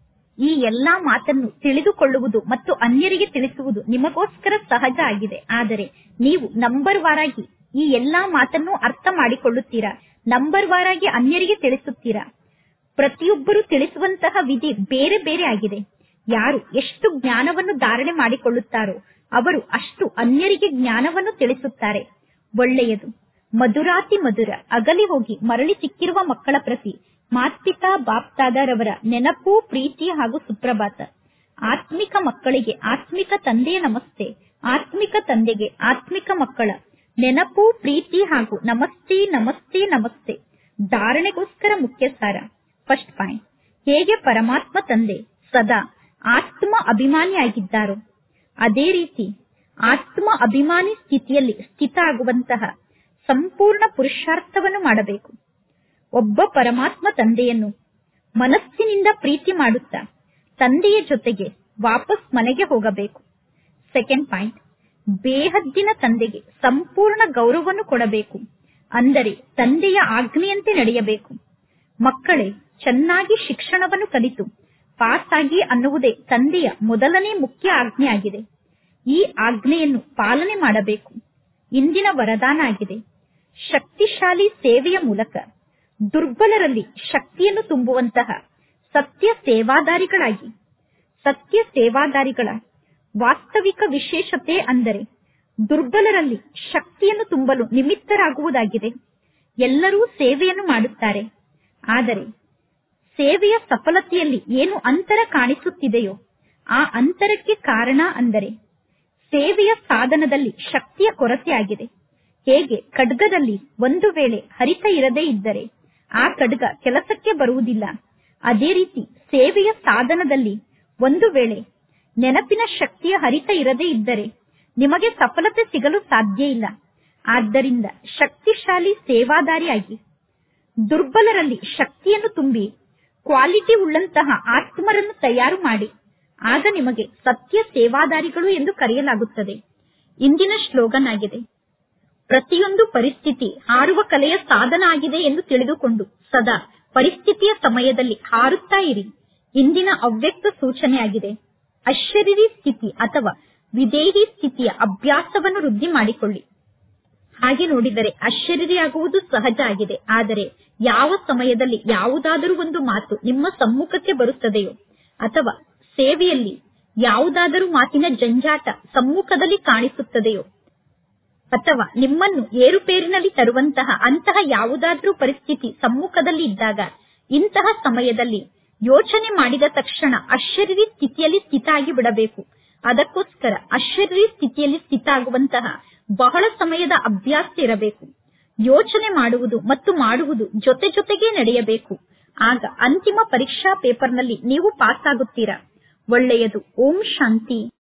ಈ ಎಲ್ಲಾ ಮಾತನ್ನು ತಿಳಿದುಕೊಳ್ಳುವುದು ಮತ್ತು ಅನ್ಯರಿಗೆ ತಿಳಿಸುವುದು ನಿಮಗೋಸ್ಕರ ಸಹಜ ಆಗಿದೆ ಆದರೆ ನೀವು ನಂಬರ್ ವಾರಾಗಿ ಈ ಎಲ್ಲಾ ಮಾತನ್ನು ಅರ್ಥ ಮಾಡಿಕೊಳ್ಳುತ್ತೀರಾ ನಂಬರ್ ವಾರಾಗಿ ಅನ್ಯರಿಗೆ ತಿಳಿಸುತ್ತೀರಾ ಪ್ರತಿಯೊಬ್ಬರು ತಿಳಿಸುವಂತಹ ವಿಧಿ ಬೇರೆ ಬೇರೆ ಆಗಿದೆ ಯಾರು ಎಷ್ಟು ಜ್ಞಾನವನ್ನು ಧಾರಣೆ ಮಾಡಿಕೊಳ್ಳುತ್ತಾರೋ ಅವರು ಅಷ್ಟು ಅನ್ಯರಿಗೆ ಜ್ಞಾನವನ್ನು ತಿಳಿಸುತ್ತಾರೆ ಒಳ್ಳೆಯದು ಮಧುರಾತಿ ಮಧುರ ಅಗಲಿ ಹೋಗಿ ಮರಳಿ ಸಿಕ್ಕಿರುವ ಮಕ್ಕಳ ಪ್ರತಿ ಮಾತ್ಪಿತಾ ಬಾಪ್ತಾದರವರ ನೆನಪು ಪ್ರೀತಿ ಹಾಗೂ ಸುಪ್ರಭಾತ ಆತ್ಮಿಕ ಮಕ್ಕಳಿಗೆ ಆತ್ಮಿಕ ತಂದೆಯ ನಮಸ್ತೆ ಆತ್ಮಿಕ ತಂದೆಗೆ ಆತ್ಮಿಕ ಮಕ್ಕಳ ನೆನಪು ಪ್ರೀತಿ ಹಾಗೂ ನಮಸ್ತೆ ನಮಸ್ತೆ ನಮಸ್ತೆ ಧಾರಣೆಗೋಸ್ಕರ ಮುಖ್ಯ ಸಾರ ಫಸ್ಟ್ ಪಾಯಿಂಟ್ ಹೇಗೆ ಪರಮಾತ್ಮ ತಂದೆ ಸದಾ ಆತ್ಮ ಅಭಿಮಾನಿಯಾಗಿದ್ದಾರೋ ಅದೇ ರೀತಿ ಆತ್ಮ ಅಭಿಮಾನಿ ಸ್ಥಿತಿಯಲ್ಲಿ ಸ್ಥಿತ ಆಗುವಂತಹ ಸಂಪೂರ್ಣ ಪುರುಷಾರ್ಥವನ್ನು ಮಾಡಬೇಕು ಒಬ್ಬ ಪರಮಾತ್ಮ ತಂದೆಯನ್ನು ಮನಸ್ಸಿನಿಂದ ಪ್ರೀತಿ ಮಾಡುತ್ತಾ ತಂದೆಯ ಜೊತೆಗೆ ವಾಪಸ್ ಮನೆಗೆ ಹೋಗಬೇಕು ಸೆಕೆಂಡ್ ಪಾಯಿಂಟ್ ಬೇಹದ್ದಿನ ತಂದೆಗೆ ಸಂಪೂರ್ಣ ಗೌರವವನ್ನು ಕೊಡಬೇಕು ಅಂದರೆ ತಂದೆಯ ಆಜ್ಞೆಯಂತೆ ನಡೆಯಬೇಕು ಮಕ್ಕಳೇ ಚೆನ್ನಾಗಿ ಶಿಕ್ಷಣವನ್ನು ಕಲಿತು ಪಾಸ್ ಆಗಿ ಅನ್ನುವುದೇ ತಂದೆಯ ಮೊದಲನೇ ಮುಖ್ಯ ಆಜ್ಞೆ ಆಗಿದೆ ಈ ಆಜ್ಞೆಯನ್ನು ಪಾಲನೆ ಮಾಡಬೇಕು ಇಂದಿನ ವರದಾನ ಆಗಿದೆ ಶಕ್ತಿಶಾಲಿ ಸೇವೆಯ ಮೂಲಕ ದುರ್ಬಲರಲ್ಲಿ ಶಕ್ತಿಯನ್ನು ತುಂಬುವಂತಹ ಸತ್ಯ ಸೇವಾದಾರಿಗಳಾಗಿ ಸತ್ಯ ಸೇವಾದಾರಿಗಳ ವಾಸ್ತವಿಕ ವಿಶೇಷತೆ ಅಂದರೆ ದುರ್ಬಲರಲ್ಲಿ ಶಕ್ತಿಯನ್ನು ತುಂಬಲು ನಿಮಿತ್ತರಾಗುವುದಾಗಿದೆ ಎಲ್ಲರೂ ಸೇವೆಯನ್ನು ಮಾಡುತ್ತಾರೆ ಆದರೆ ಸೇವೆಯ ಸಫಲತೆಯಲ್ಲಿ ಏನು ಅಂತರ ಕಾಣಿಸುತ್ತಿದೆಯೋ ಆ ಅಂತರಕ್ಕೆ ಕಾರಣ ಅಂದರೆ ಸೇವೆಯ ಸಾಧನದಲ್ಲಿ ಶಕ್ತಿಯ ಕೊರತೆಯಾಗಿದೆ ಹೇಗೆ ಖಡ್ಗದಲ್ಲಿ ಒಂದು ವೇಳೆ ಹರಿತ ಇರದೇ ಇದ್ದರೆ ಆ ಖಡ್ಗ ಕೆಲಸಕ್ಕೆ ಬರುವುದಿಲ್ಲ ಅದೇ ರೀತಿ ಸೇವೆಯ ಸಾಧನದಲ್ಲಿ ಒಂದು ವೇಳೆ ನೆನಪಿನ ಶಕ್ತಿಯ ಹರಿತ ಇರದೇ ಇದ್ದರೆ ನಿಮಗೆ ಸಫಲತೆ ಸಿಗಲು ಸಾಧ್ಯ ಇಲ್ಲ ಆದ್ದರಿಂದ ಶಕ್ತಿಶಾಲಿ ಸೇವಾದಾರಿಯಾಗಿ ದುರ್ಬಲರಲ್ಲಿ ಶಕ್ತಿಯನ್ನು ತುಂಬಿ ಕ್ವಾಲಿಟಿ ಉಳ್ಳಂತಹ ಆತ್ಮರನ್ನು ತಯಾರು ಮಾಡಿ ಆಗ ನಿಮಗೆ ಸತ್ಯ ಸೇವಾದಾರಿಗಳು ಎಂದು ಕರೆಯಲಾಗುತ್ತದೆ ಇಂದಿನ ಶ್ಲೋಗನ್ ಆಗಿದೆ ಪ್ರತಿಯೊಂದು ಪರಿಸ್ಥಿತಿ ಹಾರುವ ಕಲೆಯ ಸಾಧನ ಆಗಿದೆ ಎಂದು ತಿಳಿದುಕೊಂಡು ಸದಾ ಪರಿಸ್ಥಿತಿಯ ಸಮಯದಲ್ಲಿ ಹಾರುತ್ತಾ ಇರಿ ಇಂದಿನ ಅವ್ಯಕ್ತ ಸೂಚನೆಯಾಗಿದೆ ಅಶರೀರಿ ಸ್ಥಿತಿ ಅಥವಾ ವಿದೇಹಿ ಸ್ಥಿತಿಯ ಅಭ್ಯಾಸವನ್ನು ವೃದ್ಧಿ ಮಾಡಿಕೊಳ್ಳಿ ಹಾಗೆ ನೋಡಿದರೆ ಅಶರೀರಿಯಾಗುವುದು ಸಹಜ ಆಗಿದೆ ಆದರೆ ಯಾವ ಸಮಯದಲ್ಲಿ ಯಾವುದಾದರೂ ಒಂದು ಮಾತು ನಿಮ್ಮ ಸಮ್ಮುಖಕ್ಕೆ ಬರುತ್ತದೆಯೋ ಅಥವಾ ಸೇವೆಯಲ್ಲಿ ಯಾವುದಾದರೂ ಮಾತಿನ ಜಂಜಾಟ ಸಮ್ಮುಖದಲ್ಲಿ ಕಾಣಿಸುತ್ತದೆಯೋ ಅಥವಾ ನಿಮ್ಮನ್ನು ಏರುಪೇರಿನಲ್ಲಿ ತರುವಂತಹ ಅಂತಹ ಯಾವುದಾದ್ರೂ ಪರಿಸ್ಥಿತಿ ಸಮ್ಮುಖದಲ್ಲಿ ಇದ್ದಾಗ ಇಂತಹ ಸಮಯದಲ್ಲಿ ಯೋಚನೆ ಮಾಡಿದ ತಕ್ಷಣ ಅಶರೀರಿ ಸ್ಥಿತಿಯಲ್ಲಿ ಸ್ಥಿತ ಆಗಿ ಬಿಡಬೇಕು ಅದಕ್ಕೋಸ್ಕರ ಅಶರೀರಿ ಸ್ಥಿತಿಯಲ್ಲಿ ಸ್ಥಿತ ಆಗುವಂತಹ ಬಹಳ ಸಮಯದ ಅಭ್ಯಾಸ ಇರಬೇಕು ಯೋಚನೆ ಮಾಡುವುದು ಮತ್ತು ಮಾಡುವುದು ಜೊತೆ ಜೊತೆಗೇ ನಡೆಯಬೇಕು ಆಗ ಅಂತಿಮ ಪರೀಕ್ಷಾ ಪೇಪರ್ನಲ್ಲಿ ನೀವು ಪಾಸ್ ಆಗುತ್ತೀರಾ ಒಳ್ಳೆಯದು ಓಂ ಶಾಂತಿ